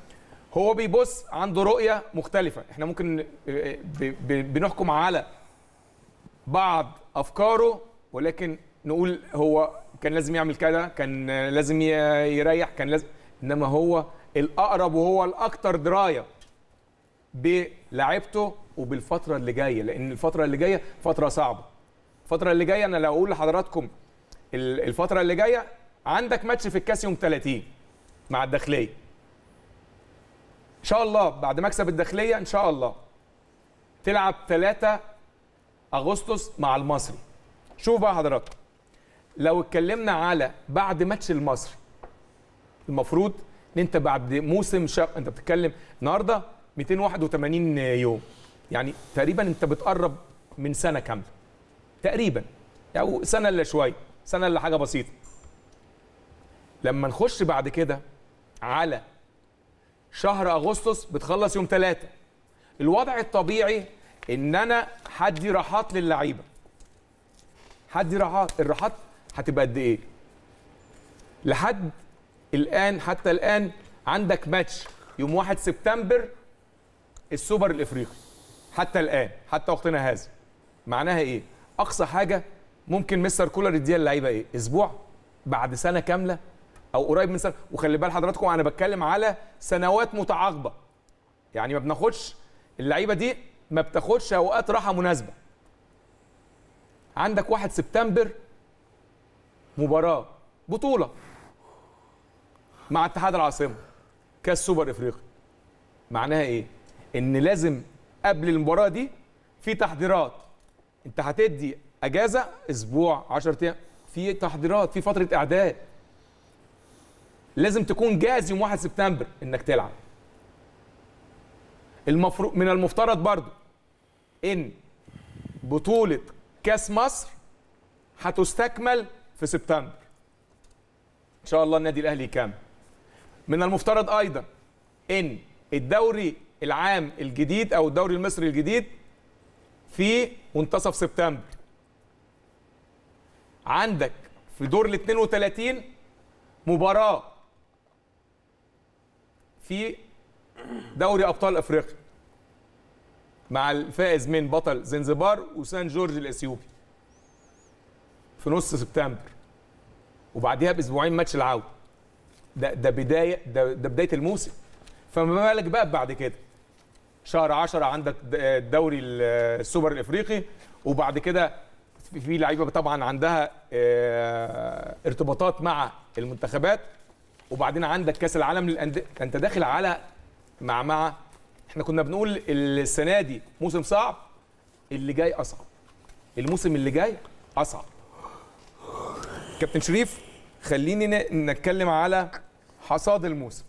هو بيبص عنده رؤيه مختلفه احنا ممكن ب- ب- بنحكم على بعض افكاره ولكن نقول هو كان لازم يعمل كده كان لازم ي- يريح كان لازم انما هو الاقرب وهو الاكثر درايه بلاعيبته وبالفتره اللي جايه لان الفتره اللي جايه فتره صعبه الفتره اللي جايه انا لو اقول لحضراتكم ال- الفتره اللي جايه عندك ماتش في الكاس يوم 30 مع الداخليه ان شاء الله بعد مكسب الداخليه ان شاء الله تلعب 3 اغسطس مع المصري شوف بقى حضراتكم لو اتكلمنا على بعد ماتش المصري المفروض ان انت بعد موسم شق انت بتتكلم النهارده 281 يوم يعني تقريبا انت بتقرب من سنه كامله تقريبا او سنه الا شويه سنه الا حاجه بسيطه لما نخش بعد كده على شهر اغسطس بتخلص يوم ثلاثة الوضع الطبيعي ان انا هدي راحات للعيبه هدي راحات الراحات هتبقى قد ايه لحد الان حتى الان عندك ماتش يوم 1 سبتمبر السوبر الافريقي حتى الان حتى وقتنا هذا معناها ايه اقصى حاجه ممكن مستر كولر يديها اللعيبه ايه اسبوع بعد سنه كامله او قريب من سنه وخلي بال حضراتكم انا بتكلم على سنوات متعاقبه يعني ما بناخدش اللعيبه دي ما بتاخدش اوقات راحه مناسبه عندك 1 سبتمبر مباراه بطوله مع اتحاد العاصمه كاس سوبر افريقي معناها ايه ان لازم قبل المباراه دي في تحضيرات انت هتدي اجازه اسبوع 10 ايام في تحضيرات في فتره اعداد لازم تكون جاهز يوم 1 سبتمبر انك تلعب المفروض من المفترض برضو ان بطوله كاس مصر هتستكمل في سبتمبر ان شاء الله النادي الاهلي يكمل من المفترض ايضا ان الدوري العام الجديد او الدوري المصري الجديد في منتصف سبتمبر عندك في دور ال 32 مباراه في دوري ابطال افريقيا مع الفائز من بطل زنزبار وسان جورج الاثيوبي في نص سبتمبر وبعديها باسبوعين ماتش العوده ده ده بدايه ده, ده بدايه الموسم فما بالك بقى بعد كده شهر 10 عندك د- الدوري ال- السوبر الافريقي وبعد كده في- في لعيبه طبعا عندها آه، ارتباطات مع المنتخبات وبعدين عندك كاس العالم للانديه انت داخل على مع مع احنا كنا بنقول السنه دي موسم صعب اللي جاي اصعب الموسم اللي جاي اصعب كابتن شريف خليني ن- نتكلم على حصاد الموسم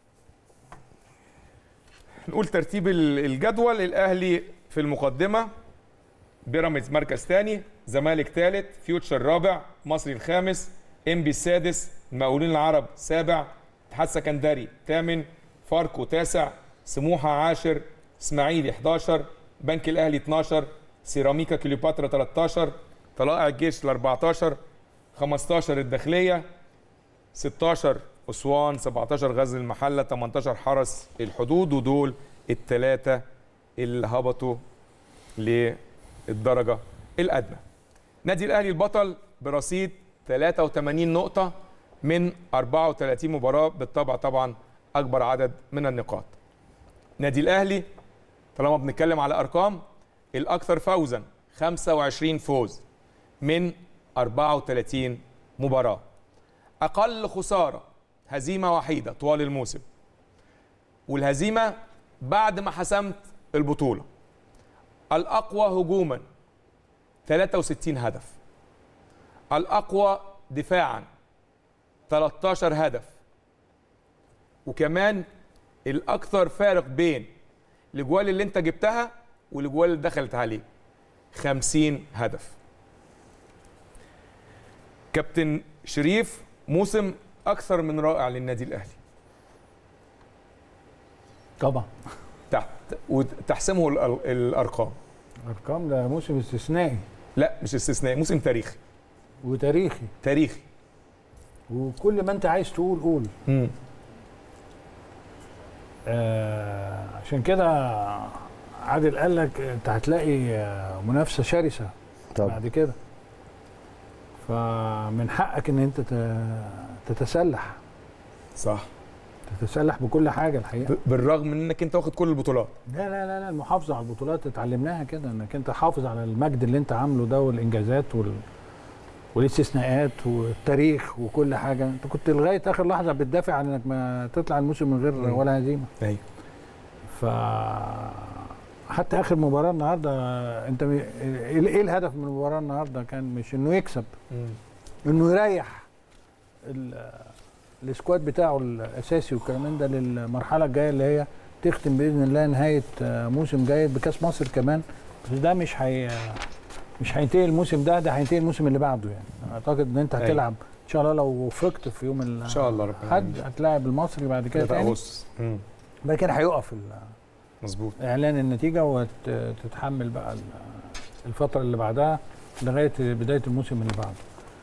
نقول ترتيب ال- الجدول الاهلي في المقدمه بيراميدز مركز ثاني زمالك ثالث فيوتشر رابع مصري الخامس انبي السادس المقاولين العرب سابع اتحاد سكندري ثامن فاركو تاسع سموحه عاشر اسماعيلي 11 بنك الاهلي 12 سيراميكا كليوباترا 13 طلائع الجيش ال 14 15 الداخليه 16 اسوان 17 غزل المحله 18 حرس الحدود ودول الثلاثه اللي هبطوا للدرجه الادنى. نادي الاهلي البطل برصيد 83 نقطه من 34 مباراه بالطبع طبعا اكبر عدد من النقاط. نادي الاهلي طالما بنتكلم على ارقام الاكثر فوزا 25 فوز من 34 مباراه. اقل خساره هزيمه وحيده طوال الموسم. والهزيمه بعد ما حسمت البطوله. الاقوى هجوما 63 هدف. الاقوى دفاعا 13 هدف. وكمان الاكثر فارق بين الاجوال اللي انت جبتها والاجوال اللي دخلت عليك 50 هدف. كابتن شريف موسم اكثر من رائع للنادي الاهلي طبعا تحت وتحسمه الأر- الارقام ارقام ده موسم استثنائي لا مش استثنائي موسم تاريخي وتاريخي تاريخي وكل ما انت عايز تقول قول آه عشان كده عادل قال لك انت هتلاقي آه، منافسه شرسه طب بعد كده فمن حقك ان انت ت- تتسلح صح تتسلح بكل حاجه الحقيقه ب- بالرغم من انك انت واخد كل البطولات لا لا لا لا المحافظه على البطولات اتعلمناها كده انك انت حافظ على المجد اللي انت عامله ده والانجازات وال والاستثناءات والتاريخ وكل حاجه انت كنت لغايه اخر لحظه بتدافع عن انك ما تطلع الموسم من غير مم. ولا هزيمه ايوه ف حتى اخر مباراه النهارده انت م- ايه إيه الهدف من المباراه النهارده كان مش انه يكسب انه يريح ال- السكواد بتاعه الاساسي والكلام من ده للمرحله الجايه اللي هي تختم باذن الله نهايه آه، موسم جيد بكاس مصر كمان بس ده مش هي مش هينتهي الموسم ده ده هينتهي الموسم اللي بعده يعني اعتقد ان انت أيوة. هتلعب ان شاء الله لو وفقت في يوم ان شاء الله ربنا الحد هتلاعب المصري بعد كده 3 تاني اغسطس مم. بعد كده هيقف ال- مظبوط اعلان النتيجه وتتحمل بقى ال- الفتره اللي بعدها لغايه بدايه الموسم اللي بعده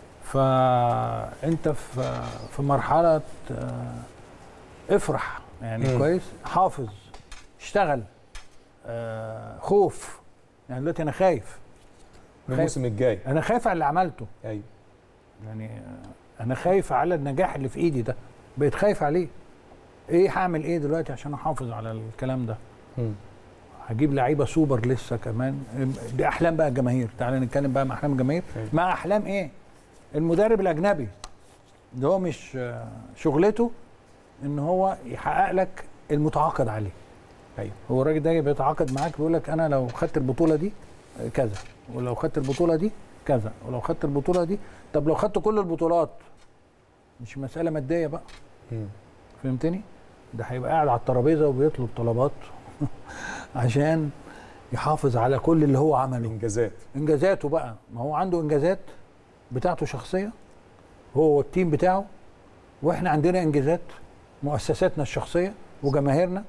فانت في في مرحله آه، افرح يعني مم. كويس حافظ اشتغل آه، خوف يعني دلوقتي انا خايف الموسم الجاي انا خايف على اللي عملته ايوه يعني آه، انا خايف على النجاح اللي في ايدي ده بقيت خايف عليه ايه هعمل ايه دلوقتي عشان احافظ على الكلام ده مم. هجيب لعيبه سوبر لسه كمان دي احلام بقى الجماهير تعالى نتكلم بقى مع احلام الجماهير أيوة. مع احلام ايه المدرب الاجنبي ده هو مش آه، شغلته ان هو يحقق لك المتعاقد عليه ايوه هو الراجل ده بيتعاقد معاك بيقول لك انا لو خدت البطوله دي آه، كذا ولو خدت البطوله دي كذا ولو خدت البطوله دي طب لو خدت كل البطولات مش مساله ماديه بقى مم. فهمتني ده هيبقى قاعد على الترابيزه وبيطلب طلبات عشان يحافظ على كل اللي هو عمله انجازات انجازاته بقى ما هو عنده انجازات بتاعته شخصيه هو والتيم بتاعه واحنا عندنا انجازات مؤسساتنا الشخصيه وجماهيرنا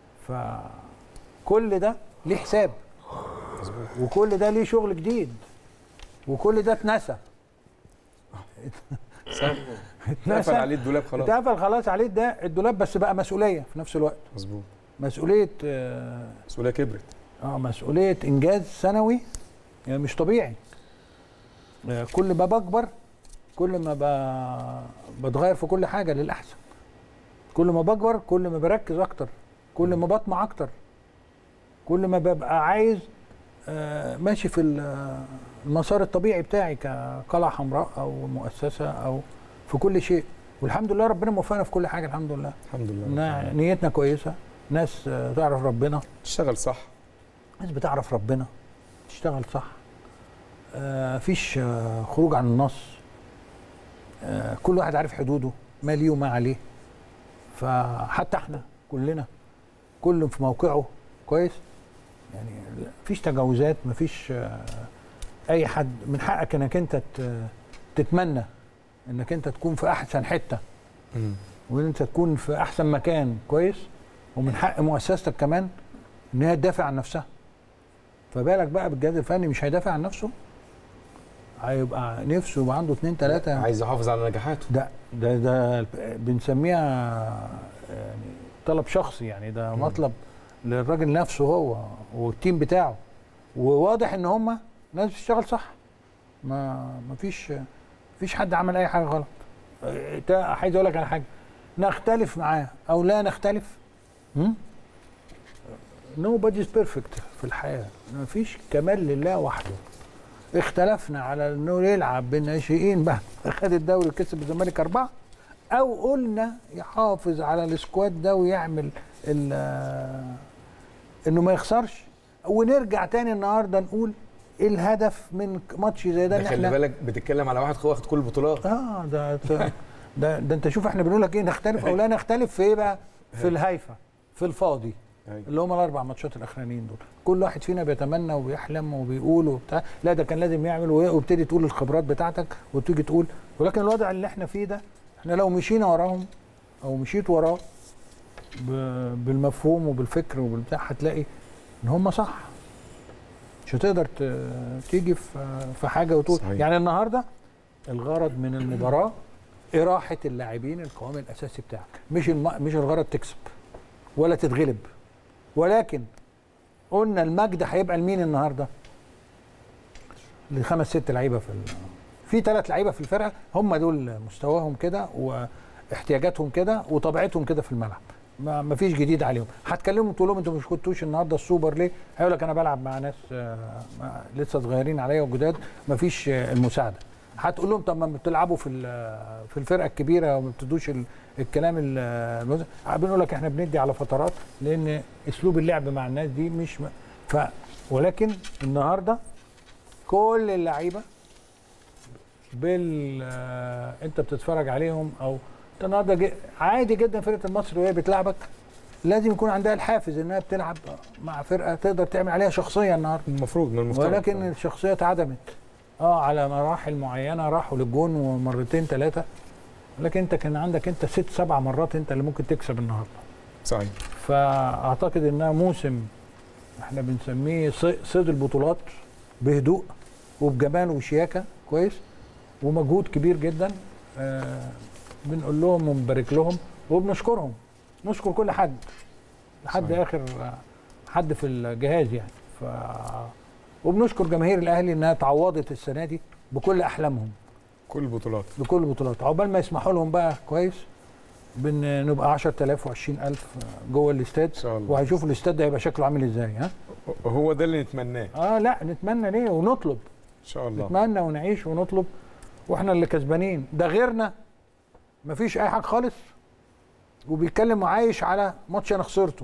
فكل ده ليه حساب وكل ده ليه شغل جديد وكل ده اتنسى صح اتقفل عليه الدولاب خلاص اتقفل خلاص عليه ده الدولاب بس بقى مسؤوليه في نفس الوقت مظبوط مسؤوليه اه مسؤوليه كبرت آه، مسؤوليه انجاز سنوي يعني مش طبيعي آه، كل ما بكبر كل ما ب... بتغير في كل حاجه للاحسن كل ما بكبر كل ما بركز اكتر كل ما بطمع اكتر كل ما ببقى عايز آه، ماشي في ال- المسار الطبيعي بتاعي كقلعه حمراء او مؤسسه او في كل شيء والحمد لله ربنا موفقنا في كل حاجه الحمد لله الحمد لله إنها نيتنا كويسه ناس آه، تعرف ربنا تشتغل صح ناس بتعرف ربنا تشتغل صح آه فيش آه خروج عن النص آه كل واحد عارف حدوده ما ليه وما عليه فحتى احنا كلنا كل في موقعه كويس يعني مفيش تجاوزات مفيش آه اي حد من حقك انك انت ت- تتمنى انك انت تكون في احسن حته مم. وان انت تكون في احسن مكان كويس ومن حق مؤسستك كمان ان هي تدافع عن نفسها فبالك بقى بالجهاز الفني مش هيدافع عن نفسه هيبقى نفسه يبقى عنده اتنين تلاته عايز يحافظ على نجاحاته ده ده ده بنسميها يعني طلب شخصي يعني ده مم. مطلب للراجل نفسه هو والتيم بتاعه وواضح ان هم ناس بتشتغل صح ما ما فيش فيش حد عمل اي حاجه غلط اه، تا- عايز اقول لك على حاجه نختلف معاه او لا نختلف نو بادي بيرفكت في الحياه ما فيش كمال لله وحده اختلفنا على انه يلعب بالناشئين بعد ما خد الدوري وكسب الزمالك اربعه او قلنا يحافظ على السكواد ده ويعمل ال- انه ما يخسرش ونرجع تاني النهارده نقول ايه الهدف من ماتش زي ده ده ان خلي احنا بالك بتتكلم على واحد واخد كل البطولات اه ده ده, ده, ده انت شوف احنا بنقول لك ايه نختلف او لا نختلف في ايه بقى في الهايفه في الفاضي أيوة. اللي هم الاربع ماتشات الاخرانيين دول كل واحد فينا بيتمنى وبيحلم وبيقول وبتاع لا ده كان لازم يعمل وي- وابتدي تقول الخبرات بتاعتك وتيجي تقول ولكن الوضع اللي احنا فيه ده احنا لو مشينا وراهم او مشيت وراه ب- بالمفهوم وبالفكر وبالبتاع هتلاقي ان هم صح مش هتقدر ت- تيجي في في حاجه وتقول صحيح. يعني النهارده الغرض من المباراه اراحه اللاعبين القوام الاساسي بتاعك مش الم... مش الغرض تكسب ولا تتغلب ولكن قلنا المجد هيبقى لمين النهارده؟ لخمس ست لعيبه في ال... في ثلاث لعيبه في الفرقه هم دول مستواهم كده واحتياجاتهم كده وطبيعتهم كده في الملعب ما ما فيش جديد عليهم هتكلموا تقول لهم انتوا مش كنتوش النهارده السوبر ليه هيقول لك انا بلعب مع ناس آه، ما- لسه صغيرين عليا وجداد ما فيش آه، المساعده هتقول لهم طب ما بتلعبوا في ال- في الفرقه الكبيره وما بتدوش ال- الكلام ال- المز- بنقول لك احنا بندي على فترات لان اسلوب اللعب مع الناس دي مش م... ف ولكن النهارده كل اللعيبه بال آه، انت بتتفرج عليهم او انت النهارده جي- عادي جدا فرقه المصري وهي بتلعبك لازم يكون عندها الحافز انها بتلعب مع فرقه تقدر تعمل عليها شخصيه النهارده المفروض من المفترض ولكن الشخصيه اتعدمت اه على مراحل معينه راحوا للجون ومرتين ثلاثه لكن انت كان عندك انت ست سبع مرات انت اللي ممكن تكسب النهارده صحيح فاعتقد انها موسم احنا بنسميه ص- صيد البطولات بهدوء وبجمال وشياكه كويس ومجهود كبير جدا آه بنقول لهم ونبارك لهم وبنشكرهم نشكر كل حد لحد صحيح. اخر آه، حد في الجهاز يعني ف وبنشكر جماهير الاهلي انها تعوضت السنه دي بكل احلامهم كل البطولات بكل البطولات عقبال ما يسمحوا لهم بقى كويس بنبقى 10000 و20000 جوه الاستاد ان شاء الله وهيشوفوا الاستاد ده هيبقى شكله عامل ازاي ها هو ده اللي نتمناه اه لا نتمنى ليه ونطلب ان شاء الله نتمنى ونعيش ونطلب واحنا اللي كسبانين ده غيرنا مفيش اي حاجه خالص وبيتكلم وعايش على ماتش انا خسرته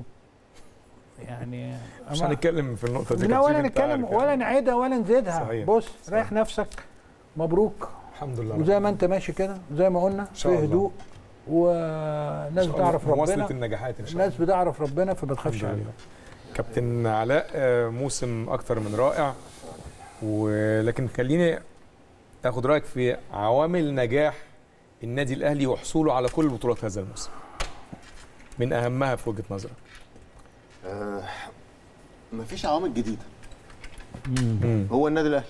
يعني مش أما- هنتكلم في النقطه دي لا كابتن ولا أنت نتكلم عارف يعني. ولا نعيدها ولا نزيدها صحيح. بص صحيح. ريح نفسك مبروك الحمد لله وزي ما انت ماشي كده زي ما قلنا شاء في الله. هدوء وناس بتعرف مواصله ربنا النجاحات ان شاء الله الناس بتعرف ربنا فما تخافش الحمد عليه لله. كابتن علاء آه، موسم اكتر من رائع ولكن خليني اخد رايك في عوامل نجاح النادي الاهلي وحصوله على كل بطولات هذا الموسم من اهمها في وجهه نظرك آه مفيش عوامل جديده مم. هو النادي الاهلي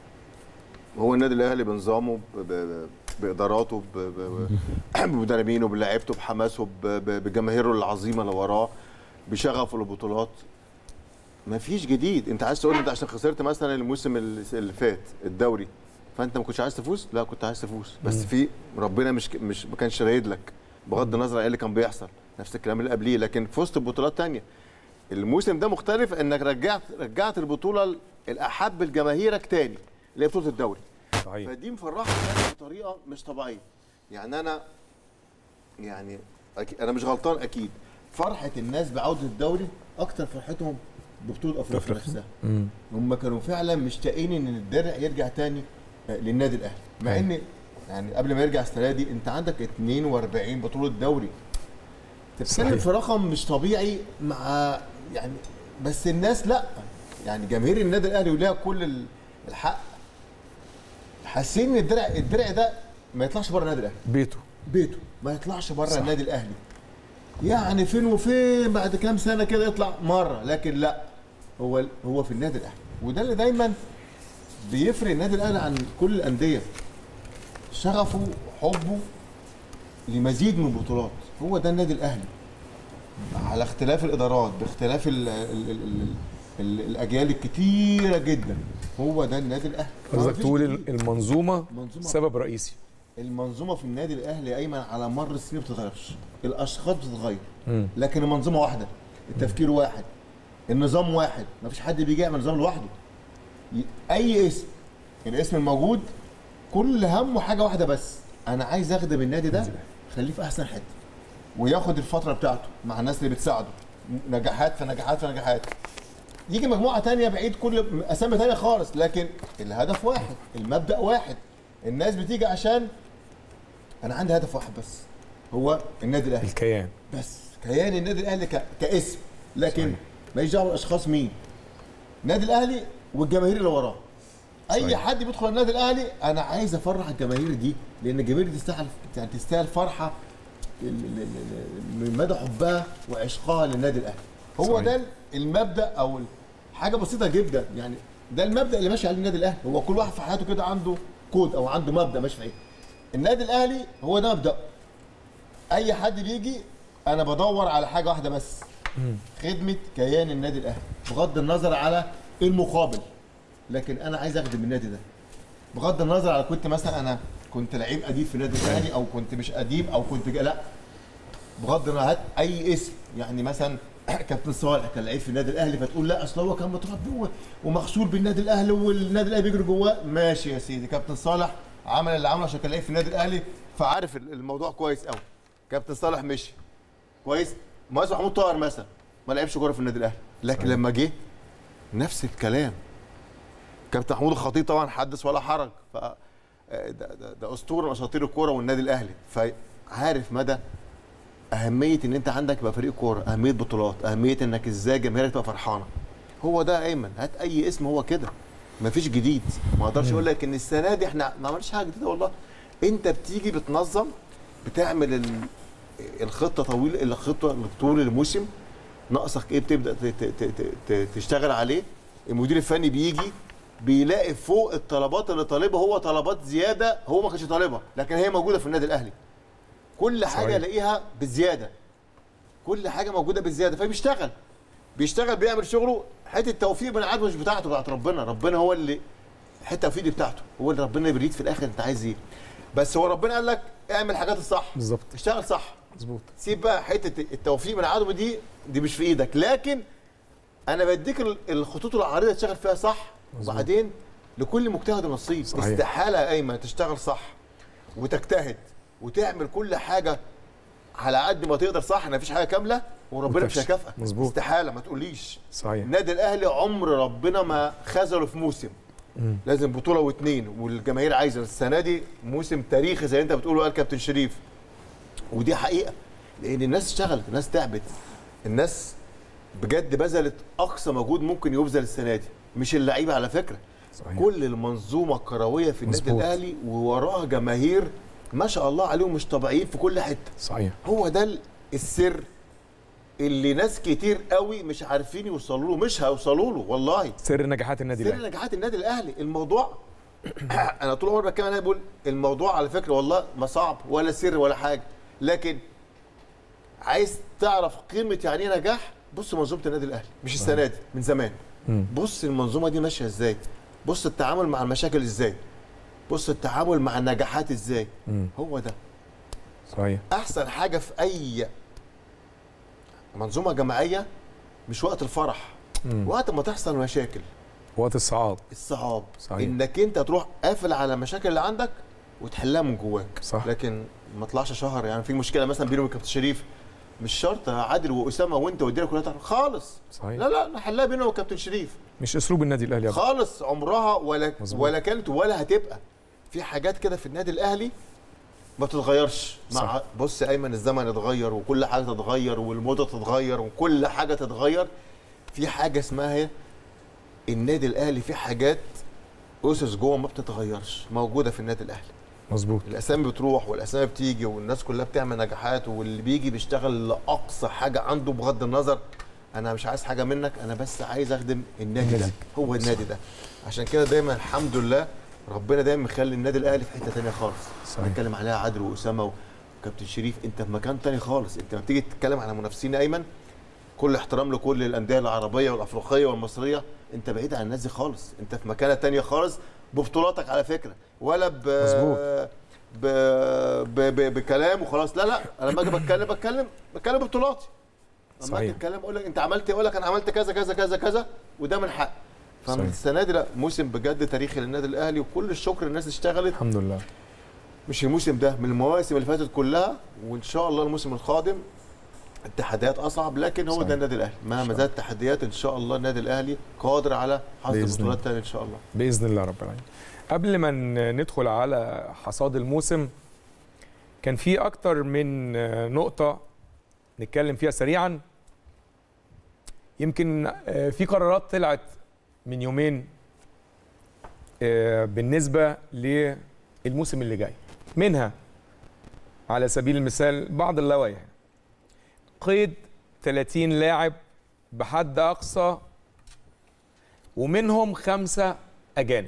هو النادي الاهلي بنظامه ب- ب- باداراته ب- ب- بمدربينه بلاعيبته بحماسه ب- ب- بجماهيره العظيمه اللي وراه بشغفه للبطولات مفيش جديد انت عايز تقول لي انت عشان خسرت مثلا الموسم اللي اللي فات الدوري فانت ما كنتش عايز تفوز لا كنت عايز تفوز بس في ربنا مش مش ما كانش رايد لك بغض النظر عن ايه اللي كان بيحصل نفس الكلام اللي قبليه لكن فزت ببطولات تانية الموسم ده مختلف انك رجعت رجعت البطوله الاحب لجماهيرك تاني اللي هي بطوله الدوري صحيح فدي مفرحه الناس بطريقه مش طبيعيه يعني انا يعني أكيد انا مش غلطان اكيد فرحه الناس بعوده الدوري اكتر فرحتهم ببطوله افريقيا أفريقيا. نفسها مم. هم كانوا فعلا مشتاقين ان الدرع يرجع تاني آه، للنادي الاهلي مع ان يعني قبل ما يرجع السنه دي انت عندك 42 بطوله دوري تتكلم صحيح. في رقم مش طبيعي مع يعني بس الناس لا يعني جماهير النادي الاهلي وليها كل ال- الحق حاسين ان الدرع الدرع ده ما يطلعش بره النادي الاهلي بيته بيته ما يطلعش بره النادي الاهلي يعني فين وفين بعد كام سنه كده يطلع مره لكن لا هو هو في النادي الاهلي وده اللي دايما بيفرق النادي الاهلي عن كل الانديه شغفه حبه لمزيد من البطولات هو ده النادي الاهلي على اختلاف الادارات باختلاف ال ال ال ال ال الاجيال الكتيره جدا هو ده النادي الاهلي قصدك مفيش تقول جديد. المنظومه منظومة. سبب رئيسي المنظومه في النادي الاهلي ايمن على مر السنين ما بتتغيرش الاشخاص بتتغير مم. لكن المنظومه واحده التفكير واحد النظام واحد ما فيش حد بيجي يعمل نظام لوحده ي- اي اسم الاسم الموجود كل همه حاجه واحده بس انا عايز اخدم النادي ده خليه في احسن حته وياخد الفتره بتاعته مع الناس اللي بتساعده نجاحات في نجاحات في نجاحات يجي مجموعه تانية بعيد كل اسامي تانية خالص لكن الهدف واحد المبدا واحد الناس بتيجي عشان انا عندي هدف واحد بس هو النادي الاهلي الكيان بس كيان النادي الاهلي ك... كاسم لكن صحيح. ماليش دعوه بالاشخاص مين النادي الاهلي والجماهير اللي وراه اي صحيح. حد بيدخل النادي الاهلي انا عايز افرح الجماهير دي لان الجماهير دي تستاهل يعني تستاهل فرحه ل- ل- ل- من مدى حبها وعشقها للنادي الاهلي هو صحيح. ده المبدا او ال- حاجه بسيطه جدا يعني ده المبدا اللي ماشي عليه النادي الاهلي هو كل واحد في حياته كده عنده كود او عنده مبدا ماشي عليه النادي الاهلي هو ده مبدأه اي حد بيجي انا بدور على حاجه واحده بس خدمه كيان النادي الاهلي بغض النظر على المقابل لكن انا عايز اخدم النادي ده بغض النظر على كنت مثلا انا كنت لعيب اديب في النادي الاهلي او كنت مش اديب او كنت جا لا بغض النظر هات اي اسم يعني مثلا كابتن صالح كان لعيب في النادي الاهلي فتقول لا اصل هو كان متربي و- ومغسول بالنادي الاهلي والنادي الاهلي بيجري جواه ماشي يا سيدي كابتن صالح عمل اللي عمله عشان كان لعيب في النادي الاهلي فعارف ال- الموضوع كويس قوي كابتن صالح مشي كويس مهندس محمود طاهر مثلا ما لعبش كوره في النادي الاهلي لكن لما جه نفس الكلام كابتن محمود الخطيب طبعا حدث ولا حرج ف ده, ده, ده اسطوره من اساطير الكوره والنادي الاهلي فعارف مدى اهميه ان انت عندك يبقى فريق كوره اهميه بطولات اهميه انك ازاي جماهيرك تبقى فرحانه هو ده ايمن هات اي اسم هو كده مفيش جديد ما اقدرش اقول لك ان السنه دي احنا ما عملناش حاجه جديده والله انت بتيجي بتنظم بتعمل ال- الخطه طويل الخطه طول الموسم ناقصك ايه بتبدا ت- ت- ت- ت- تشتغل عليه المدير الفني بيجي بيلاقي فوق الطلبات اللي طالبها هو طلبات زياده هو ما كانش طالبها لكن هي موجوده في النادي الاهلي كل حاجه صحيح. الاقيها بزياده كل حاجه موجوده بالزياده فبيشتغل بيشتغل بيعمل شغله حته التوفيق من عاد مش بتاعته بتاعت ربنا ربنا هو اللي حته التوفيق دي بتاعته هو اللي ربنا يبريد في الاخر انت عايز ايه بس هو ربنا قال لك اعمل الحاجات الصح بالظبط اشتغل صح مظبوط سيب بقى حته التوفيق من عدم دي دي مش في ايدك لكن انا بديك ال- الخطوط العريضه تشتغل فيها صح وبعدين لكل مجتهد نصيب صحيح. استحاله يا ايمن تشتغل صح وتجتهد وتعمل كل حاجه على قد ما تقدر صح ما فيش حاجه كامله وربنا مش وتفشل. هيكافئك مظبوط. استحاله ما تقوليش صحيح النادي الاهلي عمر ربنا ما خذله في موسم مم. لازم بطوله واثنين والجماهير عايزه السنه دي موسم تاريخي زي انت بتقول قال كابتن شريف ودي حقيقه لان الناس اشتغلت الناس تعبت الناس بجد بذلت اقصى مجهود ممكن يبذل السنه دي مش اللعيبه على فكره صحيح. كل المنظومه الكرويه في النادي مظبوط. الاهلي ووراها جماهير ما شاء الله عليهم مش طبيعيين في كل حته صحيح هو ده ال- السر اللي ناس كتير قوي مش عارفين يوصلوا له مش هيوصلوا له والله سر نجاحات النادي سر الاهلي نجاحات النادي الاهلي الموضوع انا طول عمري بتكلم انا بقول الموضوع على فكره والله ما صعب ولا سر ولا حاجه لكن عايز تعرف قيمه يعني ايه نجاح بص منظومه النادي الاهلي مش السنه دي من زمان مم. بص المنظومه دي ماشيه ازاي بص التعامل مع المشاكل ازاي بص التعامل مع النجاحات ازاي مم. هو ده صحيح احسن حاجه في اي منظومه جماعيه مش وقت الفرح مم. وقت ما تحصل مشاكل وقت الصعاد الصعاب صحيح. انك انت تروح قافل على المشاكل اللي عندك وتحلها من جواك صح. لكن ما طلعش شهر يعني في مشكله مثلا بيني وبين كابتن شريف مش شرط عادل واسامه وانت والدنيا كلها تعرف خالص صحيح لا لا نحلها بينه وكابتن شريف مش اسلوب النادي الاهلي أبدا. خالص عمرها ولا مظبوط. ولا كانت ولا هتبقى في حاجات كده في النادي الاهلي ما بتتغيرش مع صح. بص يا ايمن الزمن اتغير وكل حاجه تتغير والموضه تتغير وكل حاجه تتغير في حاجه اسمها هي النادي الاهلي في حاجات اسس جوه ما بتتغيرش موجوده في النادي الاهلي مظبوط الاسامي بتروح والاسامي بتيجي والناس كلها بتعمل نجاحات واللي بيجي بيشتغل لاقصى حاجه عنده بغض النظر انا مش عايز حاجه منك انا بس عايز اخدم النادي ده النادي. هو النادي ده عشان كده دايما الحمد لله ربنا دايما مخلي النادي الاهلي في حته تانية خالص صحيح. بنتكلم عليها عادل واسامه وكابتن شريف انت في مكان تاني خالص انت لما بتيجي تتكلم على منافسين ايمن كل احترام لكل الانديه العربيه والافريقيه والمصريه انت بعيد عن الناس دي خالص انت في مكانه تانية خالص ببطولاتك على فكره ولا ب مظبوط. ب... ب... ب... بكلام وخلاص لا لا انا لما اجي بتكلم بتكلم بتكلم ببطولاتي لما اجي صحيح. اتكلم اقول لك انت عملت ايه اقول لك انا عملت كذا كذا كذا كذا وده من حق صحيح. فالسنه دي لا موسم بجد تاريخي للنادي الاهلي وكل الشكر للناس اللي اشتغلت الحمد لله مش الموسم ده من المواسم اللي فاتت كلها وان شاء الله الموسم القادم التحديات اصعب لكن هو صحيح. ده النادي الاهلي مهما زادت التحديات ان شاء الله النادي الاهلي قادر على حصد بإذن بطولات الله. تانية ان شاء الله باذن الله رب العالمين قبل ما ن- ندخل على حصاد الموسم كان في اكتر من آه، نقطه نتكلم فيها سريعا يمكن آه، في قرارات طلعت من يومين آه، بالنسبه للموسم اللي جاي منها على سبيل المثال بعض اللوائح قيد 30 لاعب بحد اقصى ومنهم خمسه اجانب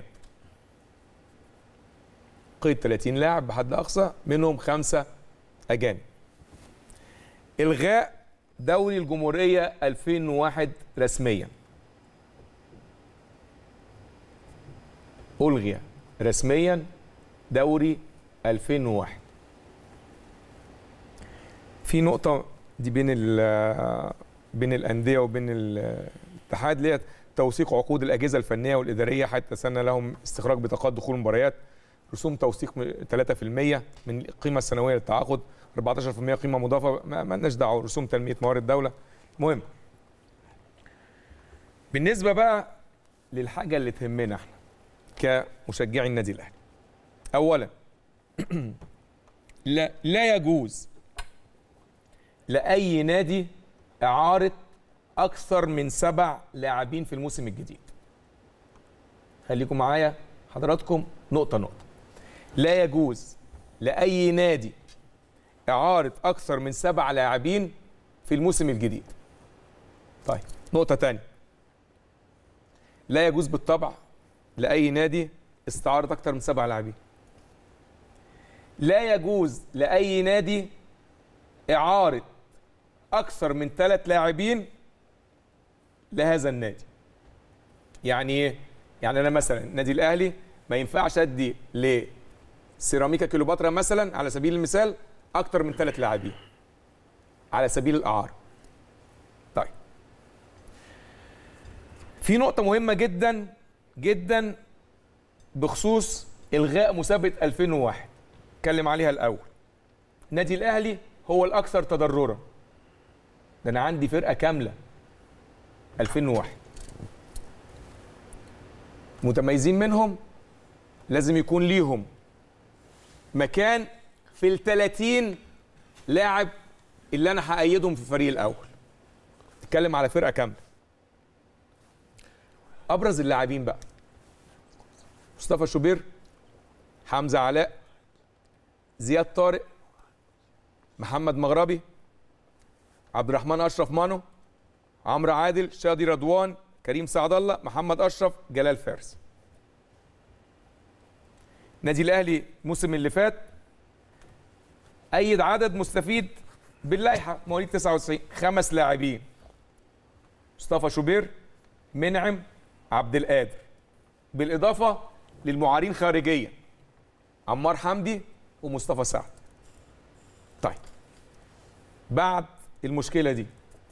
قيد 30 لاعب بحد اقصى منهم خمسه اجانب الغاء دوري الجمهوريه 2001 رسميا الغي رسميا دوري 2001 في نقطه دي بين ال- بين الانديه وبين الاتحاد اللي هي توثيق عقود الاجهزه الفنيه والاداريه حتى سنه لهم استخراج بطاقات دخول المباريات رسوم توثيق م- 3% من القيمه السنويه للتعاقد 14% قيمه مضافه ما ما لناش دعوه رسوم تنميه موارد الدوله المهم بالنسبه بقى للحاجه اللي تهمنا احنا كمشجعي النادي الاهلي اولا لا لا يجوز لاي نادي اعاره اكثر من سبع لاعبين في الموسم الجديد خليكم معايا حضراتكم نقطه نقطه لا يجوز لاي نادي اعاره اكثر من سبع لاعبين في الموسم الجديد طيب نقطه تانية لا يجوز بالطبع لاي نادي استعاره اكثر من سبع لاعبين لا يجوز لاي نادي اعاره اكثر من ثلاث لاعبين لهذا النادي يعني ايه يعني انا مثلا النادي الاهلي ما ينفعش ادي لسيراميكا كيلوباترا مثلا على سبيل المثال اكتر من ثلاث لاعبين على سبيل الاعاره طيب في نقطه مهمه جدا جدا بخصوص الغاء مسابقه 2001 اتكلم عليها الاول النادي الاهلي هو الاكثر تضررا ده انا عندي فرقه كامله 2001 متميزين منهم لازم يكون ليهم مكان في ال 30 لاعب اللي انا هأيدهم في الفريق الاول اتكلم على فرقه كامله ابرز اللاعبين بقى مصطفى شوبير حمزه علاء زياد طارق محمد مغربي عبد الرحمن اشرف مانو عمرو عادل شادي رضوان كريم سعد الله محمد اشرف جلال فارس نادي الاهلي الموسم اللي فات ايد عدد مستفيد باللائحه مواليد 99 خمس لاعبين مصطفى شوبير منعم عبد القادر بالاضافه للمعارين خارجيا عمار حمدي ومصطفى سعد طيب بعد المشكله دي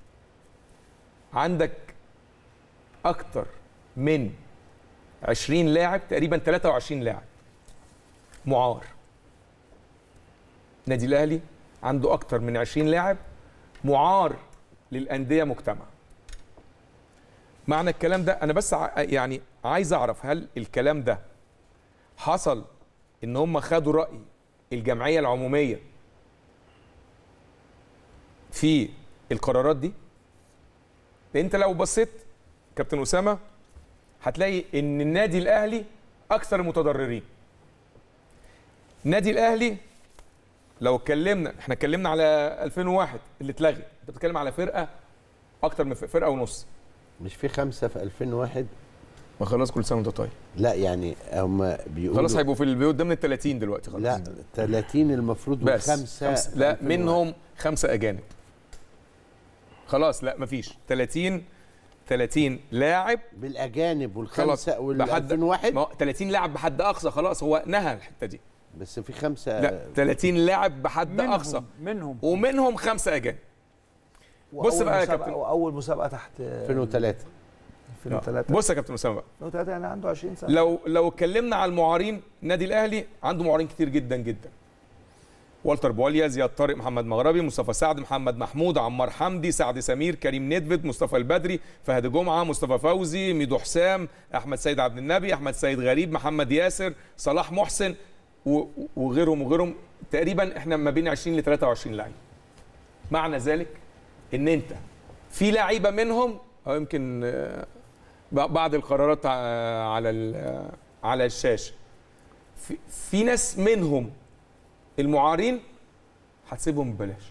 عندك اكتر من 20 لاعب تقريبا 23 لاعب معار نادي الاهلي عنده اكتر من 20 لاعب معار للانديه مجتمع معنى الكلام ده انا بس ع- يعني عايز اعرف هل الكلام ده حصل ان هم خدوا راي الجمعيه العموميه في القرارات دي لان انت لو بصيت كابتن اسامه هتلاقي ان النادي الاهلي اكثر المتضررين النادي الاهلي لو اتكلمنا احنا اتكلمنا على 2001 اللي اتلغي انت بتتكلم على فرقه اكتر من فرقه ونص مش في خمسه في 2001 ما خلاص كل سنه وانت طيب لا يعني هم بيقولوا خلاص هيبقوا في البيوت ضمن ال 30 دلوقتي خلاص لا 30 المفروض بس خمسه خمس لا منهم خمسه اجانب خلاص لا مفيش 30 30 لاعب بالاجانب خلاص والخمسه وال بحد 2001 ما هو 30 لاعب بحد اقصى خلاص هو نهى الحته دي بس في خمسه لا 30 لاعب بحد اقصى منهم ومنهم خمسه اجانب بص وأول بقى يا مسابقة- كابتن. واول مسابقه تحت 2003 2003 بص يا كابتن اسامه بقى 2003 يعني عنده 20 سنه لو لو اتكلمنا على المعارين النادي الاهلي عنده معارين كتير جدا جدا والتر بواليا زياد طارق محمد مغربي مصطفى سعد محمد محمود عمار حمدي سعد سمير كريم ندفد مصطفى البدري فهد جمعه مصطفى فوزي ميدو حسام احمد سيد عبد النبي احمد سيد غريب محمد ياسر صلاح محسن و- وغيرهم وغيرهم تقريبا احنا ما بين 20 ل 23 لعيب معنى ذلك ان انت في لعيبه منهم او يمكن آه، بعض القرارات ع- على ال- على الشاشه في, في ناس منهم المعارين هتسيبهم ببلاش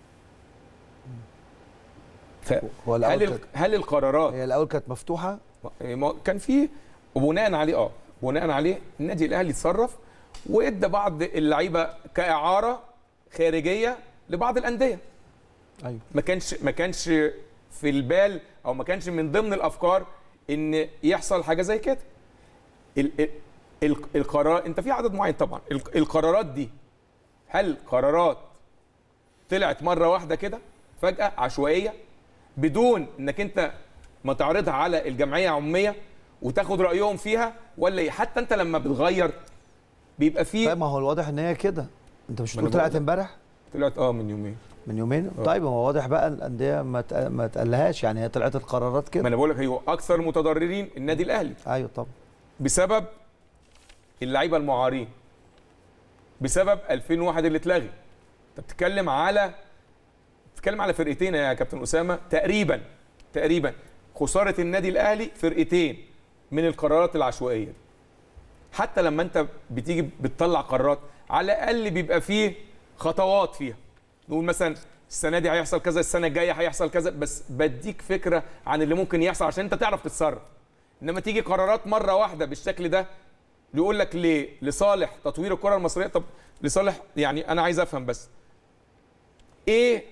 ف- هو الأول هل ال- كانت- هل القرارات هي الاول كانت مفتوحه ما- كان في وبناء عليه اه بناء عليه النادي الاهلي اتصرف وادى بعض اللعيبه كاعاره خارجيه لبعض الانديه ايوه ما كانش ما كانش في البال او ما كانش من ضمن الافكار ان يحصل حاجه زي كده ال ال ال القرار انت في عدد معين طبعا ال- القرارات دي هل قرارات طلعت مره واحده كده فجاه عشوائيه بدون انك انت ما تعرضها على الجمعيه العموميه وتاخد رايهم فيها ولا إيه؟ حتى انت لما بتغير بيبقى طيب فيه ما هو الواضح ان هي كده انت مش ما أنا بتقول طلعت بقول لك. امبارح طلعت اه من يومين من يومين آه. طيب هو واضح بقى الانديه ما تق- ما تقلهاش يعني هي طلعت القرارات ما كده انا بقول لك هو اكثر المتضررين النادي الاهلي ايوه طبعا بسبب اللعيبه المعارين بسبب 2001 اللي اتلغي انت بتتكلم على بتتكلم على فرقتين يا كابتن اسامه تقريبا تقريبا خساره النادي الاهلي فرقتين من القرارات العشوائيه دي. حتى لما انت بتيجي بتطلع قرارات على الاقل بيبقى فيه خطوات فيها نقول مثلا السنه دي هيحصل كذا السنه الجايه هيحصل كذا بس بديك فكره عن اللي ممكن يحصل عشان انت تعرف تتصرف انما تيجي قرارات مره واحده بالشكل ده يقول لك ليه لصالح تطوير الكره المصريه طب لصالح يعني انا عايز افهم بس ايه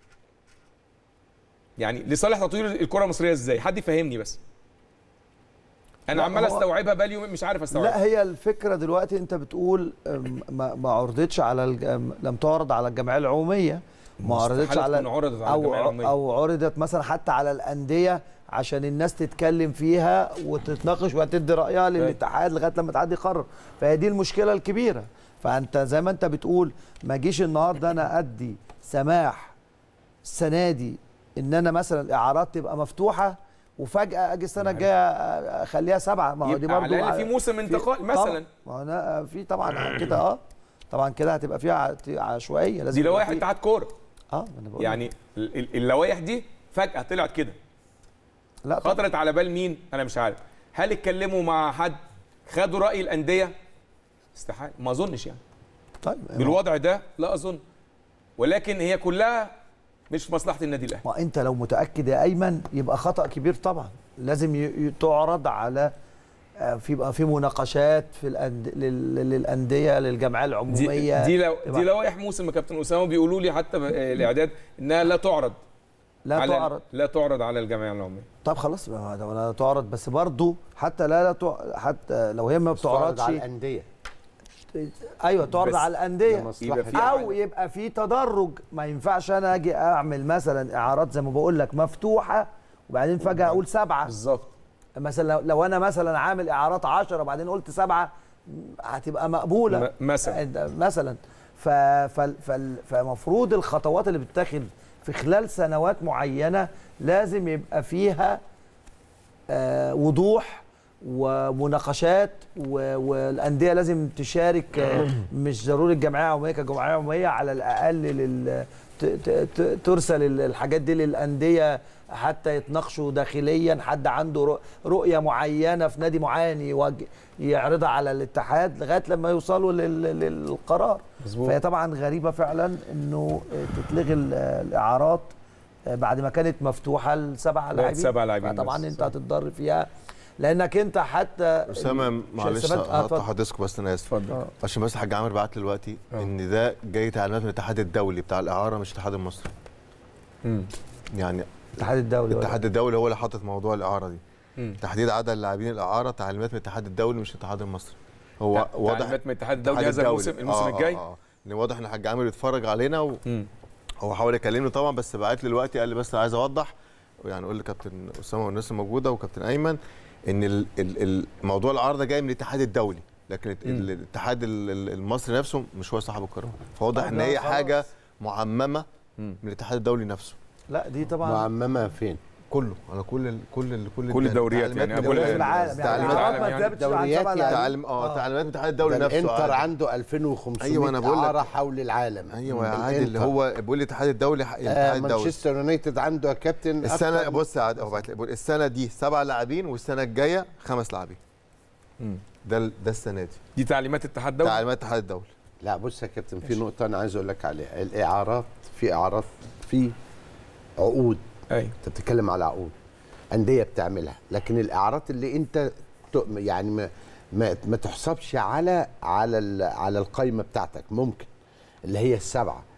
يعني لصالح تطوير الكره المصريه ازاي حد يفهمني بس انا لا، عمال هو- استوعبها بقالي يومين مش عارف استوعبها لا هي الفكره دلوقتي انت بتقول أم، ما, ما عرضتش على الج... أم، لم تعرض على الجمعيه العموميه ما عرضتش استحالة على تكون عرضت على او الجمعية العمومية. او عرضت مثلا حتى على الانديه عشان الناس تتكلم فيها وتتناقش وتدي رايها للاتحاد لغايه لما الاتحاد يقرر فهي دي المشكله الكبيره فانت زي ما انت بتقول ما جيش النهارده انا ادي سماح السنه دي ان انا مثلا الاعارات تبقى مفتوحه وفجاه اجي السنه الجايه اخليها سبعه ما هو دي يبقى برضه على الأقل في موسم انتقال طبعاً. مثلا ما هو انا في طبعا كده اه طبعا كده هتبقى فيها ع- عشوائيه لازم دي يبقى لوائح في- اتحاد كوره اه ما انا بقول يعني ال- ال- اللوائح دي فجاه طلعت كده لا طبعا خطرت على بال مين انا مش عارف هل اتكلموا مع حد خدوا راي الانديه استحاله ما اظنش يعني طيب بالوضع ده لا اظن ولكن هي كلها مش في مصلحه النادي الاهلي ما انت لو متاكد يا ايمن يبقى خطا كبير طبعا لازم ي- ي- تعرض على آه، في يبقى في مناقشات في الأند... لل... للانديه للجمعيه دي العموميه دي لو يبقى دي لوائح موسم يا كابتن اسامه بيقولوا لي حتى ب- آه، الاعداد انها لا تعرض لا على تعرض لا تعرض على الجمعيه العموميه طب خلاص ما ده لا تعرض بس برضو حتى لا لا تع... حتى لو هي ما تعرض بتعرضش على الانديه ايوه تعرض بس على الانديه يبقى في او يبقى في تدرج ما ينفعش انا اجي اعمل مثلا اعارات زي ما بقول لك مفتوحه وبعدين فجاه اقول سبعه بالظبط مثلا لو, لو انا مثلا عامل اعارات 10 وبعدين قلت سبعه هتبقى مقبوله م- مثلا مثلا ف فال- فال- فمفروض الخطوات اللي بتتاخد في خلال سنوات معينه لازم يبقى فيها آه، وضوح ومناقشات و- والانديه لازم تشارك آه، مش ضروري الجمعيه العموميه كجمعيه عموميه على الاقل لل ت- ت- ت- ترسل ال- الحاجات دي للانديه حتى يتناقشوا داخليا حد عنده رؤ- رؤيه معينه في نادي معين يوجه يعرضها على الاتحاد لغايه لما يوصلوا لل- للقرار مظبوط. فهي طبعا غريبه فعلا انه تتلغي ال- الاعارات بعد ما كانت مفتوحه لسبع لاعبين سبع لاعبين طبعا بس، انت صح. هتتضر فيها لانك انت حتى اسامه معلش الشمسيات- آه، هقطع اتفضل. حضرتك بس انا اسف اتفضل عشان بس الحاج عامر بعت دلوقتي آه. ان ده جاي تعليمات من الاتحاد الدولي بتاع الاعاره مش الاتحاد المصري مم. يعني الاتحاد الدولي الاتحاد الدولي هو اللي حاطط موضوع الاعاره دي مم. تحديد عدد لاعبين الاعاره تعليمات من الاتحاد الدولي مش الاتحاد المصري هو تع- واضح تعليمات من الاتحاد الدولي الاتحاد هذا الدولي. الموسم الموسم آه، الجاي آه آه. لان واضح ان الحاج عامر بيتفرج علينا و... مم. هو حاول يكلمني طبعا بس بعت لي دلوقتي قال لي بس عايز اوضح يعني قول لكابتن اسامه والناس الموجوده وكابتن ايمن ان ال- ال- ال- موضوع العرض جاي من الاتحاد الدولي لكن الت- مم. الاتحاد ال- ال- المصري نفسه مش هو صاحب القرار فواضح طب ان لا، هي خلاص. حاجه معممه مم. من الاتحاد الدولي نفسه لا دي طبعا معممه فين؟ كله على كل ال كل ال كل كل الدوريات تعليمات يعني من كل الدوري. في العالم يعني تعليمات الإعارات ما العالم تزادش عن دوريات سبع يعني. لاعبين. تعليم اه تعليمات من الاتحاد الدولي ده نفسه الانتر عادي. عنده 2500 أيوة، أنا بقول لك. اعاره حول العالم ايوه يا عادل اللي الإنتر. هو بيقول لي الاتحاد الدولي آه الاتحاد الدولي مانشستر يونايتد عنده يا كابتن السنه أكتر- بص يا عادل هو بعت لي بيقول السنه دي سبع لاعبين والسنه الجايه خمس لاعبين مم. ده ال- ده السنه دي دي تعليمات الاتحاد الدولي تعليمات الاتحاد الدولي لا بص يا كابتن في نقطه انا عايز اقول لك عليها الاعارات في اعارات في عقود ايوه انت بتتكلم على عقود انديه بتعملها لكن الاعارات اللي انت ت- يعني ما ما, ما تحسبش على على ال- على القائمه بتاعتك ممكن اللي هي السبعه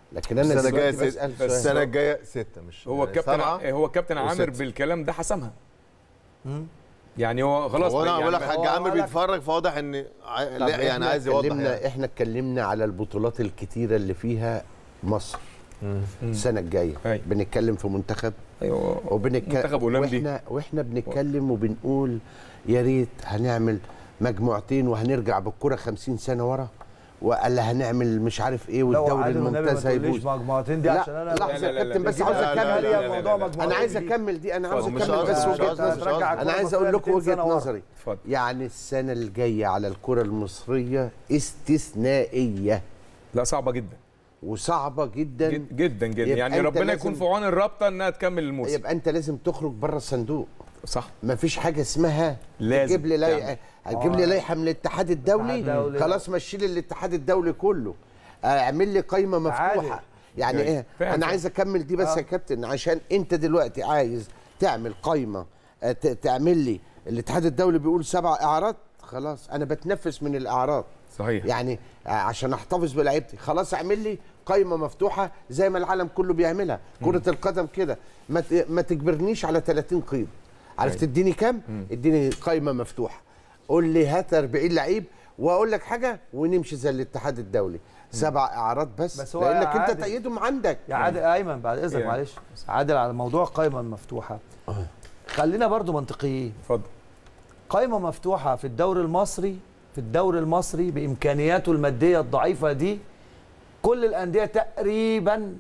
لكن انا السنه الجايه دلوقتي ست بسال سؤال السنه الجايه سته مش هو الكابتن سبعة. هو الكابتن عامر وستة. بالكلام ده حسمها مم. يعني هو خلاص هو انا يعني بقول لك بقى- حاج هو عامر قال لك- بيتفرج فواضح ان ع- طب لا يعني إحنا عايز يوضح اتكلمنا يعني. احنا اتكلمنا على البطولات الكتيره اللي فيها مصر السنه الجايه أي. بنتكلم في منتخب ايوه وبنتكلم منتخب أولمبي. واحنا واحنا بنتكلم وبنقول يا ريت هنعمل مجموعتين وهنرجع بالكره 50 سنه ورا ولا هنعمل مش عارف ايه لو والدوري عادل والنبي ما الممتاز تقوليش هيبوظ مجموعتين دي لا عشان انا لحظه لا، يا لا، كابتن لا، بس لا، عاوز لا، لا، اكمل لا، لا، موضوع لا، لا. مجموعتين انا عايز دي. اكمل دي انا عاوز اتفضل. مش اكمل قصدي- بس مش وجهه قصدي- مش نظري قصدي. انا عايز اقول لكم 200 سنة وجهه ورا. نظري اتفضل يعني السنه الجايه على الكره المصريه استثنائيه لا صعبه جدا وصعبه جدا جد- جدا جدا يبقى يعني أنت ربنا لازم- يكون في عون الرابطه انها تكمل الموسم يبقى انت لازم تخرج بره الصندوق صح ما فيش حاجه اسمها لازم تجيب لي تعمل. لائحه هتجيب لي لائحه من الاتحاد الدولي الاتحاد الدولي. خلاص مشي لي الاتحاد الدولي كله اعمل لي قائمه مفتوحه عادي. يعني يعني ايه فاهم، انا فاهم. عايز اكمل دي بس آه. يا كابتن عشان انت دلوقتي عايز تعمل قائمه آه، ت- تعمل لي الاتحاد الدولي بيقول سبع اعراض خلاص انا بتنفس من الاعراض صحيح يعني آه، عشان احتفظ بلعيبتي خلاص اعمل لي قائمه مفتوحه زي ما العالم كله بيعملها كره القدم كده ما ت- ما تجبرنيش على 30 قيد عارف أيوة. تديني كام اديني قائمه مفتوحه قول لي هات 40 لعيب واقول لك حاجه ونمشي زي الاتحاد الدولي سبع اعراض بس, بس هو لانك انت عادي. تأيدهم عندك يا عادل ايمن بعد اذنك يعني. معلش عادل على موضوع القائمه المفتوحه خلينا برضو منطقيين اتفضل قائمه مفتوحه في الدوري المصري في الدوري المصري بامكانياته الماديه الضعيفه دي كل الانديه تقريبا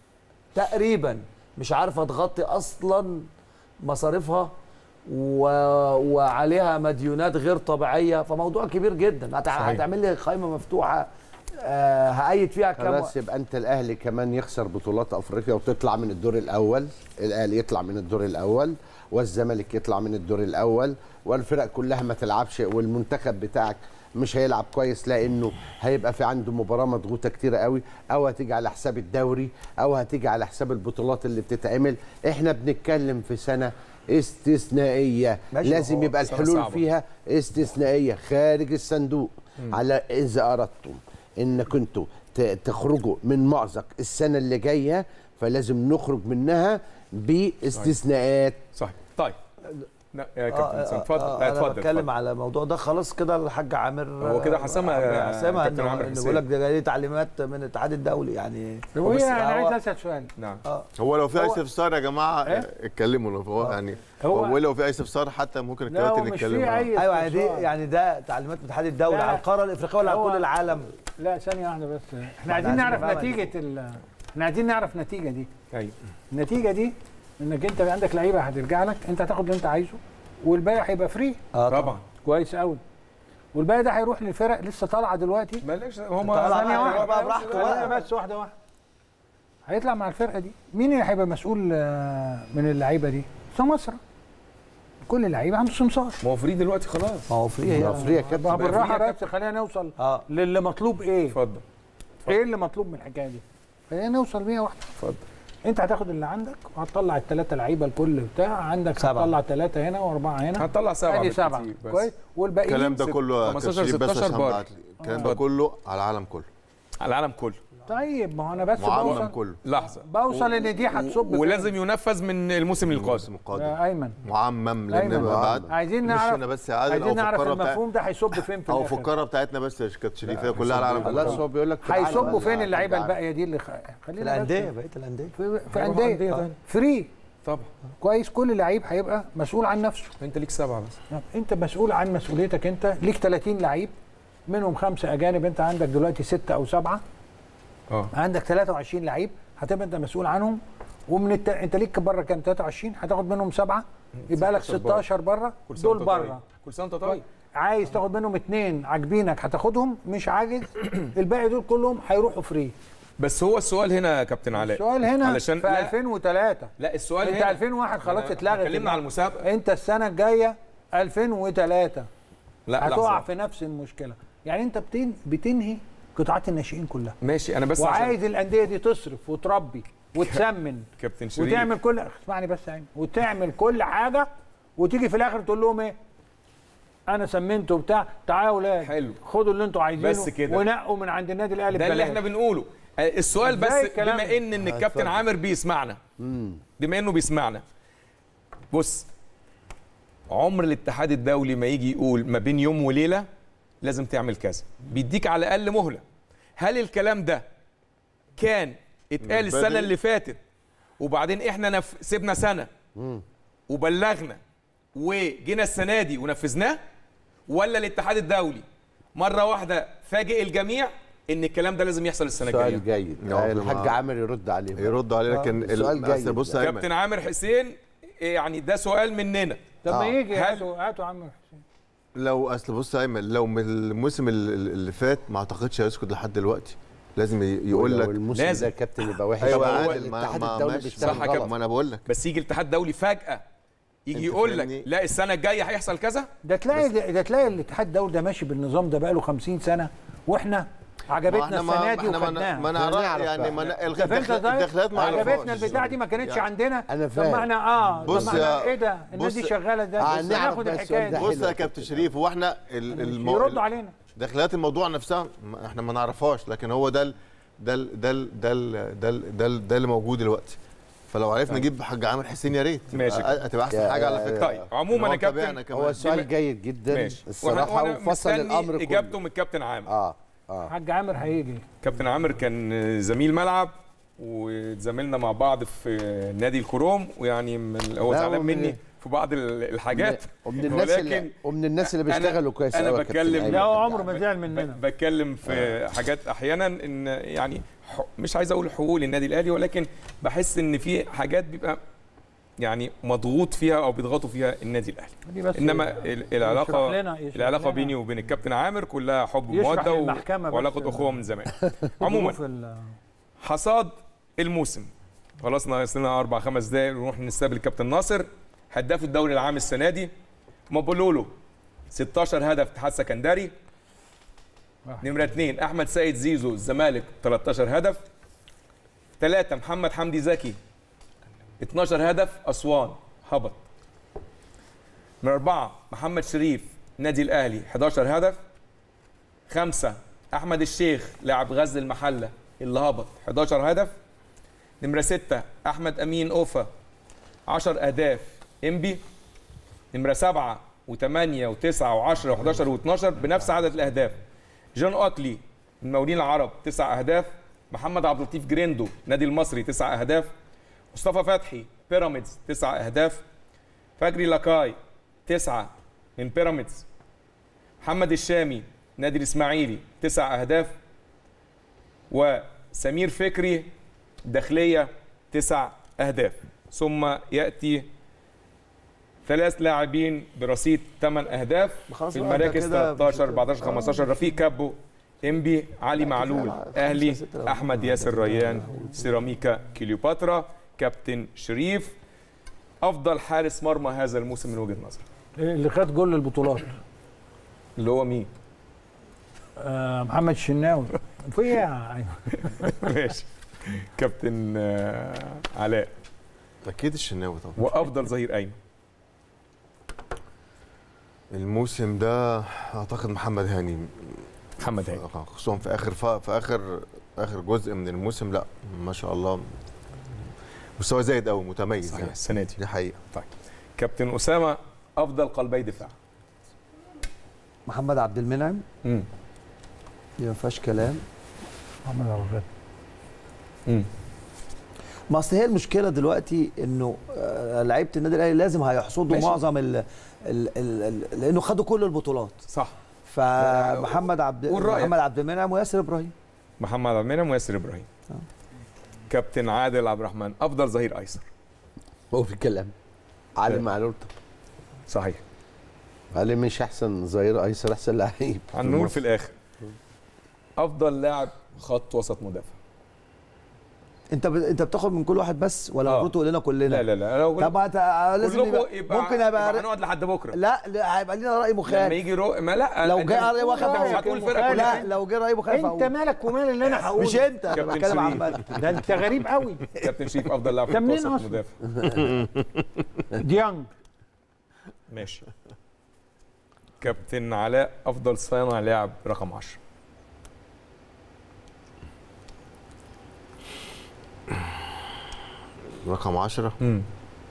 تقريبا مش عارفه تغطي اصلا مصاريفها و... وعليها مديونات غير طبيعيه فموضوع كبير جدا هت... صحيح. هتعمل لي قائمه مفتوحه آه هأيد فيها كام خلاص يبقى انت الاهلي كمان يخسر بطولات افريقيا وتطلع من الدور الاول الاهلي يطلع من الدور الاول والزمالك يطلع من الدور الاول والفرق كلها ما تلعبش والمنتخب بتاعك مش هيلعب كويس لانه هيبقى في عنده مباراه مضغوطه كتيره قوي او هتيجي على حساب الدوري او هتيجي على حساب البطولات اللي بتتعمل احنا بنتكلم في سنه استثنائيه ماشي، لازم هو يبقى سنة الحلول صعبة. فيها استثنائيه خارج الصندوق على اذا اردتم ان كنتوا ت- تخرجوا من مأزق السنه اللي جايه فلازم نخرج منها باستثناءات صحيح طيب لا يا آه، كابتن آه، حسام اتفضل آه، لا، انا اتفضل بتكلم اتفضل. على الموضوع ده خلاص كده الحاج عامر هو كده حسمها يا حسامها كابتن انه عامر إنه حسين. بيقول لك ده جاي لي تعليمات من الاتحاد الدولي يعني هو بس انا هو- عايز اسال سؤال نعم هو لو في اي هو- استفسار يا جماعه إيه؟ آه، اتكلموا لو هو يعني هو- هو لو في اي استفسار حتى ممكن لا هو الكباتن مش يتكلموا في اي ايوه يعني دي استفسار. يعني ده تعليمات من الاتحاد الدولي لا. على القاره الافريقيه ولا على هو- كل العالم لا ثانيه واحده بس احنا عايزين عايزين نعرف نفهمها نتيجه ال احنا عايزين نعرف النتيجه دي ايوه النتيجه دي انك انت عندك لعيبه هترجع لك انت هتاخد اللي انت عايزه والباقي هيبقى فري اه طبعا كويس قوي والباقي ده هيروح للفرق لسه طالعه دلوقتي مالكش هم طلع ثانيه بقى- واحده بقى براحته ثانية بقى. بس واحده واحده هيطلع مع الفرقه دي مين اللي هيبقى مسؤول آه، من اللعيبه دي سمسره كل اللعيبه عنده سمسار ما هو فري دلوقتي خلاص ما هو فري هي افريقيا كابتن بقى بالراحه فري. بس خلينا نوصل اه للي مطلوب ايه اتفضل ايه اللي مطلوب من الحكايه دي خلينا نوصل بيها واحده اتفضل انت هتاخد اللي عندك وهتطلع الثلاثه لعيبه الكل بتاع عندك سبعة. هتطلع ثلاثه هنا واربعه هنا هنطلع سبعه ادي سبعه بالكتير بس. كويس والباقيين الكلام ده ست- كله يا 15 كابتن شريف بس 16 عشان بار. بعت لي. الكلام اتفضل. ده كله على العالم كله على العالم كله طيب ما هو انا بس معمم بوصل كله لحظه بوصل ان دي هتصب ولازم ينفذ من الموسم القادم الموسم القادم يا ايمن معمم لان أيمن. بعد عايزين مش نعرف هنا بس يا عادل عايزين او في نعرف القاره بتاع المفهوم ده هيصب فين في او في الاخر القاره بتاعتنا بس يا كابتن شريف هي كلها على العالم خلاص كله هو بيقول لك في العالم هيصبوا فين ولا اللعيبه حاجة. الباقيه دي اللي خ... في خلينا الانديه بس- بقيه الانديه في, في هيروحوا انديه أندية آه. تانية. فري طبعا كويس كل لعيب هيبقى مسؤول عن نفسه انت ليك سبعه بس طب انت مسؤول عن مسؤوليتك انت ليك 30 لعيب منهم خمسه اجانب انت عندك دلوقتي سته او سبعه اه عندك 23 لعيب هتبقى انت مسؤول عنهم ومن الت... انت ليك بره كام 23 هتاخد منهم سبعه يبقى لك 16 بره. 16 بره كل سنه دول وانت طيب. بره كل سنه وانت طيب عايز تاخد منهم اثنين عاجبينك هتاخدهم مش عاجز الباقي دول كلهم هيروحوا فري بس هو السؤال هنا يا كابتن علاء السؤال هنا علشان في لا, 2003 لا السؤال انت هنا 2001 خلاص أنا- اتلغت اتكلمنا على المسابقه انت السنه الجايه 2003 لا هتقع لحظة. في نفس المشكله يعني انت بتن... بتنهي قطاعات الناشئين كلها ماشي انا بس عشان وعايز الانديه دي تصرف وتربي وتسمن كابتن شريف وتعمل كل اسمعني بس يعني وتعمل كل حاجه وتيجي في الاخر تقول لهم ايه انا سمنت وبتاع تعالوا يا اولاد حلو. خدوا اللي انتوا عايزينه بس كده. ونقوا من عند النادي الاهلي ده اللي ببلاش. احنا بنقوله السؤال بس إزاي الكلام بما ده؟ ان ان الكابتن عامر بيسمعنا بما انه بيسمعنا بص عمر الاتحاد الدولي ما يجي يقول ما بين يوم وليله لازم تعمل كذا بيديك على الاقل مهله هل الكلام ده كان اتقال من السنه بدري؟ اللي فاتت وبعدين احنا نف... سيبنا سنه وبلغنا وجينا السنه دي ونفذناه ولا الاتحاد الدولي مره واحده فاجئ الجميع ان الكلام ده لازم يحصل السنه الجايه سؤال جيد نعم. الحاج عامر يرد عليه بقى. يرد عليه لكن آه، سؤال ال- أصل جيد. بص يا كابتن أيمن، عامر حسين يعني ده سؤال مننا طب ما آه. يجي هل- هاتوا هاتوا عم حسين لو اصل بص يا ايمن لو من الموسم ال- ال- اللي فات ما اعتقدش هيسكت لحد دلوقتي لازم ي- يقول ولو لك الموسم لازم. ده يا كابتن يبقى وحش ايوه هو عادل ما الاتحاد ما الدولي ماشي بيشتغل صح يا غلط ما انا بقول لك بس يجي الاتحاد الدولي فجاه يجي أنت يقول لك فاهمني؟ لا السنه الجايه هيحصل كذا ده تلاقي ده, ده تلاقي الاتحاد الدولي ده ماشي بالنظام ده بقاله 50 سنه واحنا ما عجبتنا احنا ما السنه ما دي احنا ما وخدناها ما نعرف نعرف يعني ما بقى. ن- طب انت الدخل- الدخلات ما عجبتنا نعرفهاش. البتاع دي ما كانتش يعني عندنا أنا طب فاهم. ما احنا اه بص طب ما احنا يا- ايه ده الناس دي بص- شغاله ده آه، بص نعرف ناخد بقى الحكايه السؤال ده. دي بص حلو يا كابتن شريف هو احنا ال- المو... يردوا علينا دخلات الموضوع نفسها ما- احنا ما نعرفهاش لكن هو ده ال- ده ال- ده ال- ده ال- ده ال- ده ال- ده اللي موجود دلوقتي فلو عرفنا نجيب حاج عامر حسين يا ريت ماشي. تبقى- هتبقى احسن يا- حاجه على فكره طيب عموما إن يا هو كابتن تابعنا كمان. هو سؤال بما- جيد جدا ماشي الصراحه وأنا وفصل مستني الامر كله اجابته من الكابتن عامر اه اه حاج عامر هيجي كابتن عامر كان زميل ملعب واتزاملنا مع بعض في نادي الكروم ويعني من هو لا، زعلان ومن- مني في بعض ال- الحاجات ومن الناس اللي ولكن ومن الناس اللي أنا- بيشتغلوا كويس أنا قوي يا كابتن بتكلم- أيمن. لا هو عمره ما زعل ب- مننا بتكلم في حاجات احيانا ان يعني ح- مش عايز اقول حقوق للنادي الاهلي ولكن بحس ان في حاجات بيبقى يعني مضغوط فيها او بيضغطوا فيها النادي الاهلي دي بس انما ال- يشرح العلاقه لنا- يشرح العلاقه لنا بيني وبين الكابتن عامر كلها حب يشرح وموده و- للمحكمة بس وعلاقه ال- اخوه من زمان عموما ظروف ال- حصاد الموسم خلاص ناقص لنا اربع خمس دقايق نروح نستقبل الكابتن ناصر هداف الدوري العام السنه دي مابولولو 16 هدف اتحاد سكندري واحد. نمره اثنين احمد سيد زيزو الزمالك 13 هدف ثلاثه محمد حمدي زكي 12 هدف اسوان هبط من اربعه محمد شريف نادي الاهلي 11 هدف خمسه احمد الشيخ لاعب غزل المحله اللي هبط 11 هدف نمره ستة احمد امين اوفا 10 اهداف انبي نمره سبعة وثمانية وتسعة وعشرة وحداشر واثناشر بنفس عدد الاهداف جون اوتلي من المقاولين العرب تسع اهداف محمد عبد اللطيف جريندو نادي المصري تسع اهداف مصطفى فتحي بيراميدز تسع اهداف فجري لاكاي تسعة من بيراميدز محمد الشامي نادي الاسماعيلي تسع اهداف وسمير فكري داخليه تسع اهداف ثم ياتي ثلاث لاعبين برصيد ثمان اهداف خلاص في بقى، ده المراكز كده 13 مش- 14 15 رفيق كابو انبي علي معلول خمسة اهلي ستة احمد ياسر ريان سيراميكا كليوباترا كابتن شريف افضل حارس مرمى هذا الموسم من وجهه نظري اللي خد جول البطولات اللي هو مين آه محمد الشناوي في ايه يا أيمن؟ ماشي كابتن آه، علاء اكيد الشناوي طبعا وافضل ظهير ايمن الموسم ده اعتقد محمد هاني محمد هاني خصوصا في اخر في اخر اخر جزء من الموسم لا ما شاء الله مستوى زايد قوي متميز صحيح يعني السنه دي دي حقيقه كابتن اسامه افضل قلبي دفاع محمد عبد المنعم امم دي ما فيهاش كلام محمد أبو بكر. امم ما اصل هي المشكله دلوقتي انه آه، لعيبه النادي الاهلي لازم هيحصدوا ماشي. معظم ال ال ال ال لانه خدوا كل البطولات صح فمحمد عبد قول رأيك. محمد عبد المنعم وياسر ابراهيم محمد عبد المنعم وياسر ابراهيم آه. كابتن عادل عبد الرحمن افضل ظهير ايسر هو في كلام علي لا. معلول صحيح علي مش احسن ظهير ايسر احسن لعيب هنقول في الاخر افضل لاعب خط وسط مدافع انت ب... انت بتاخد من كل واحد بس ولا آه. المفروض تقول لنا كلنا لا لا لا لو طب هت- لازم كلكم يبقى يبقى ممكن يبقى ابقى هنقعد لحد بكره لا لا هيبقى لينا راي لما مخالف يجي رو... ما لا لو أنت جه مش- راي مخالف أنت مش هقول هتقول مخالف. فرقه لا كلها لو جه راي مخالف انت هقول مالك ومال اللي انا هقوله مش انت انا كابتن بتكلم عن شريف. مالك ده انت غريب قوي كابتن شريف افضل لاعب ده خط منين وسط أصلاً؟ مدافع ديانج ماشي كابتن علاء افضل صانع لاعب رقم 10 رقم 10 امم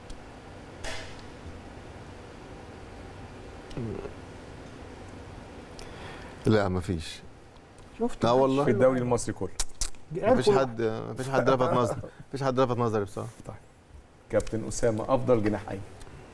لا مفيش شفت لا والله. في الدوري المصري كله مفيش حد مفيش حد لفت نظري مفيش حد لفت نظري بصراحه كابتن اسامه افضل جناح ايمن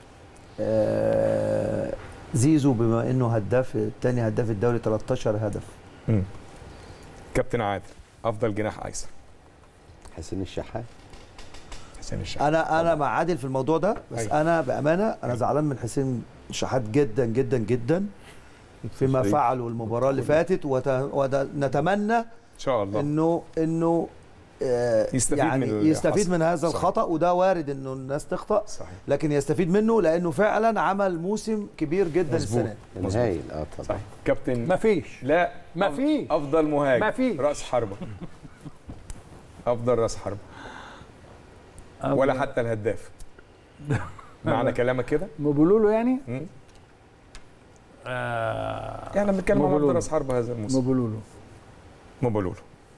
آه، زيزو بما انه هداف تاني هداف الدوري 13 هدف امم كابتن عادل افضل جناح ايسر حسين الشحات حسين الشحات انا انا مع عادل في الموضوع ده بس أيوة. انا بامانه انا زعلان من حسين شحات جدا جدا جدا فيما شريف. فعله المباراه اللي فاتت ونتمنى ان شاء الله انه انه آه، يستفيد يعني من اللي يستفيد حصل. من هذا صحيح. الخطا وده وارد انه الناس تخطا صحيح لكن يستفيد منه لانه فعلا عمل موسم كبير جدا مظبوط. السنه دي مظبوط. هايل اه طبعا صحيح كابتن مفيش لا ما أف- فيش. افضل مهاجم ما فيش. راس حربه افضل راس حربه ولا حتى الهداف معنى كلامك كده ما بيقولوا له يعني مم؟ آه يعني بنتكلم عن افضل مبولولو. راس حربه هذا ما الموسم بيقولوا له مبولولو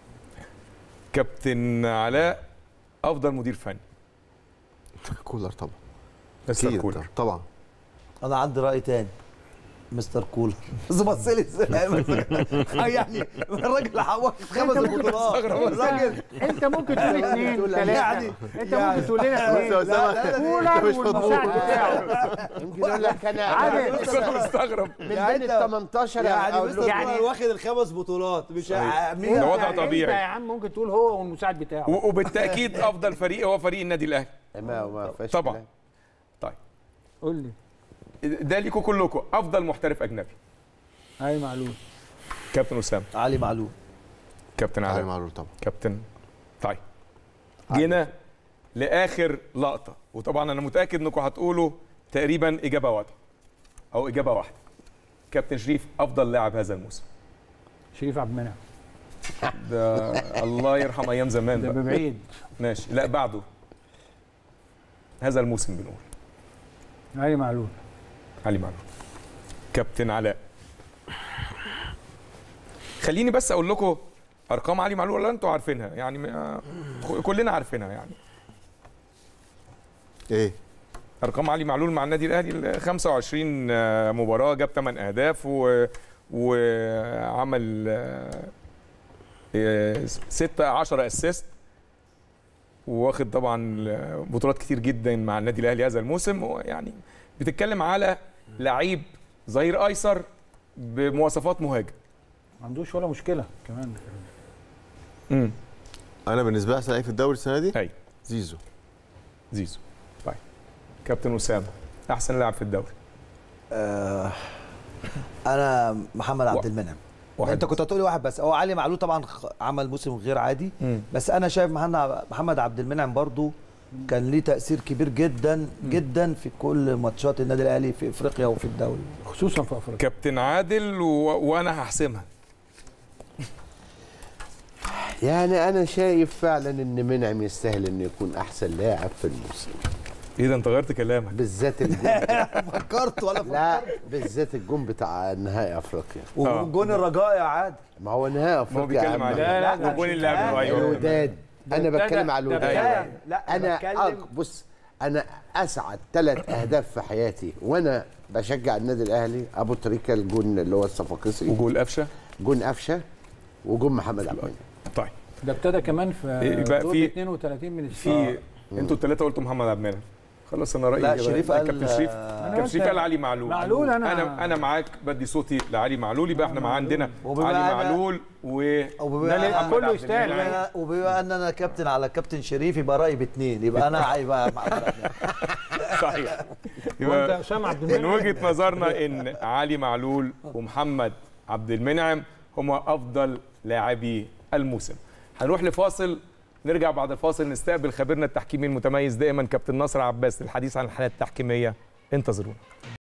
كابتن علاء افضل مدير فني كولر طبعا مستر أكيد كولر طبعا انا عندي راي تاني مستر كولر بس بص لي يعني الراجل حوش خمس بطولات الراجل انت ممكن تقول اثنين ثلاثه يعني انت يعني- ممكن تقول لنا بص اثنين يا اسامه لا، لا، انت كولر مش مضمون والمساعد بتاعه يمكن اقول لك انا عادل. أنا أنا مستغرب من يعني بين أنت- ال 18 يعني أقول مستر لكم يعني- كولر واخد الخمس بطولات مش صحيح. مين ده وضع انت- طبيعي. انت يا عم ممكن تقول هو والمساعد بتاعه و- وبالتاكيد افضل فريق هو فريق النادي الاهلي ما ما فيهاش طبعا كلام. طيب قول لي ده ليكوا كلكم افضل محترف اجنبي اي معلول كابتن اسامه علي معلول كابتن علي علاء معلول طبعا كابتن طيب جينا لاخر لقطه وطبعا انا متاكد انكم هتقولوا تقريبا اجابه واحده او اجابه واحده كابتن شريف افضل لاعب هذا الموسم شريف عبد المنعم ده الله يرحم ايام زمان ده بقى ببعيد ماشي لا بعده هذا الموسم بنقول اي معلول علي معلول كابتن علاء خليني بس اقول لكم ارقام علي معلول ولا انتوا عارفينها يعني ما- كلنا عارفينها يعني ايه ارقام علي معلول مع النادي الاهلي 25 مباراه جاب 8 اهداف و وعمل 6 10 اسيست واخد طبعا بطولات كتير جدا مع النادي الاهلي هذا الموسم يعني بتتكلم على لعيب ظهير ايسر بمواصفات مهاجم ما عندوش ولا مشكله كمان امم انا بالنسبه لي احسن لعيب في الدوري السنه دي ايوه زيزو زيزو طيب كابتن اسامه احسن لاعب في الدوري آه انا محمد عبد المنعم واحد انت كنت هتقولي واحد بس هو علي معلول طبعا خ- عمل موسم غير عادي مم. بس انا شايف محمد محمد عبد المنعم برضو كان ليه تاثير كبير جدا جدا في كل ماتشات النادي الاهلي في افريقيا وفي الدوري خصوصا في افريقيا كابتن عادل و... وانا هحسمها يعني انا شايف فعلا ان منعم يستاهل انه يكون احسن لاعب في الموسم ايه ده انت غيرت كلامك بالذات الجون فكرت ولا لا بالذات الجون بتاع نهائي افريقيا وجون الرجاء يا عادل ما هو نهائي ما هو افريقيا بيتكلم عم. عليه لا، لا، لا، والجون اللي قبله ايوه الوداد انا ده- بتكلم ده- على ده الوداد أيوة. لا انا بتكلم أك- بص انا اسعد ثلاث اهداف في حياتي وانا بشجع النادي الاهلي ابو تريكه الجون اللي هو الصفاقسي وجول قفشه جون قفشه وجون محمد عبد المنعم طيب ده ابتدى كمان إيه في بقى دور في- 32 من في انتوا الثلاثه قلتوا محمد عبد المنعم خلاص انا رايي لا، كده. شريف لا، قال- كابتن شريف أنا كابتن قلت شريف قال علي معلول معلول، أنا- انا انا معاك بدي صوتي لعلي معلول يبقى احنا مع عندنا وبما علي أنا- معلول و وبما ده أنا- اللي كله عبد يستاهل. المنعم. وبما- وبما ان انا كابتن على كابتن شريف يبقى رايي باثنين يبقى انا هيبقى مع صحيح وانت يبقى اسامه عبد من المنعم وجهه نظرنا ان علي معلول ومحمد عبد المنعم هما افضل لاعبي الموسم هنروح لفاصل نرجع بعد الفاصل نستقبل خبيرنا التحكيمي المتميز دائما كابتن نصر عباس للحديث عن الحالات التحكيميه انتظرونا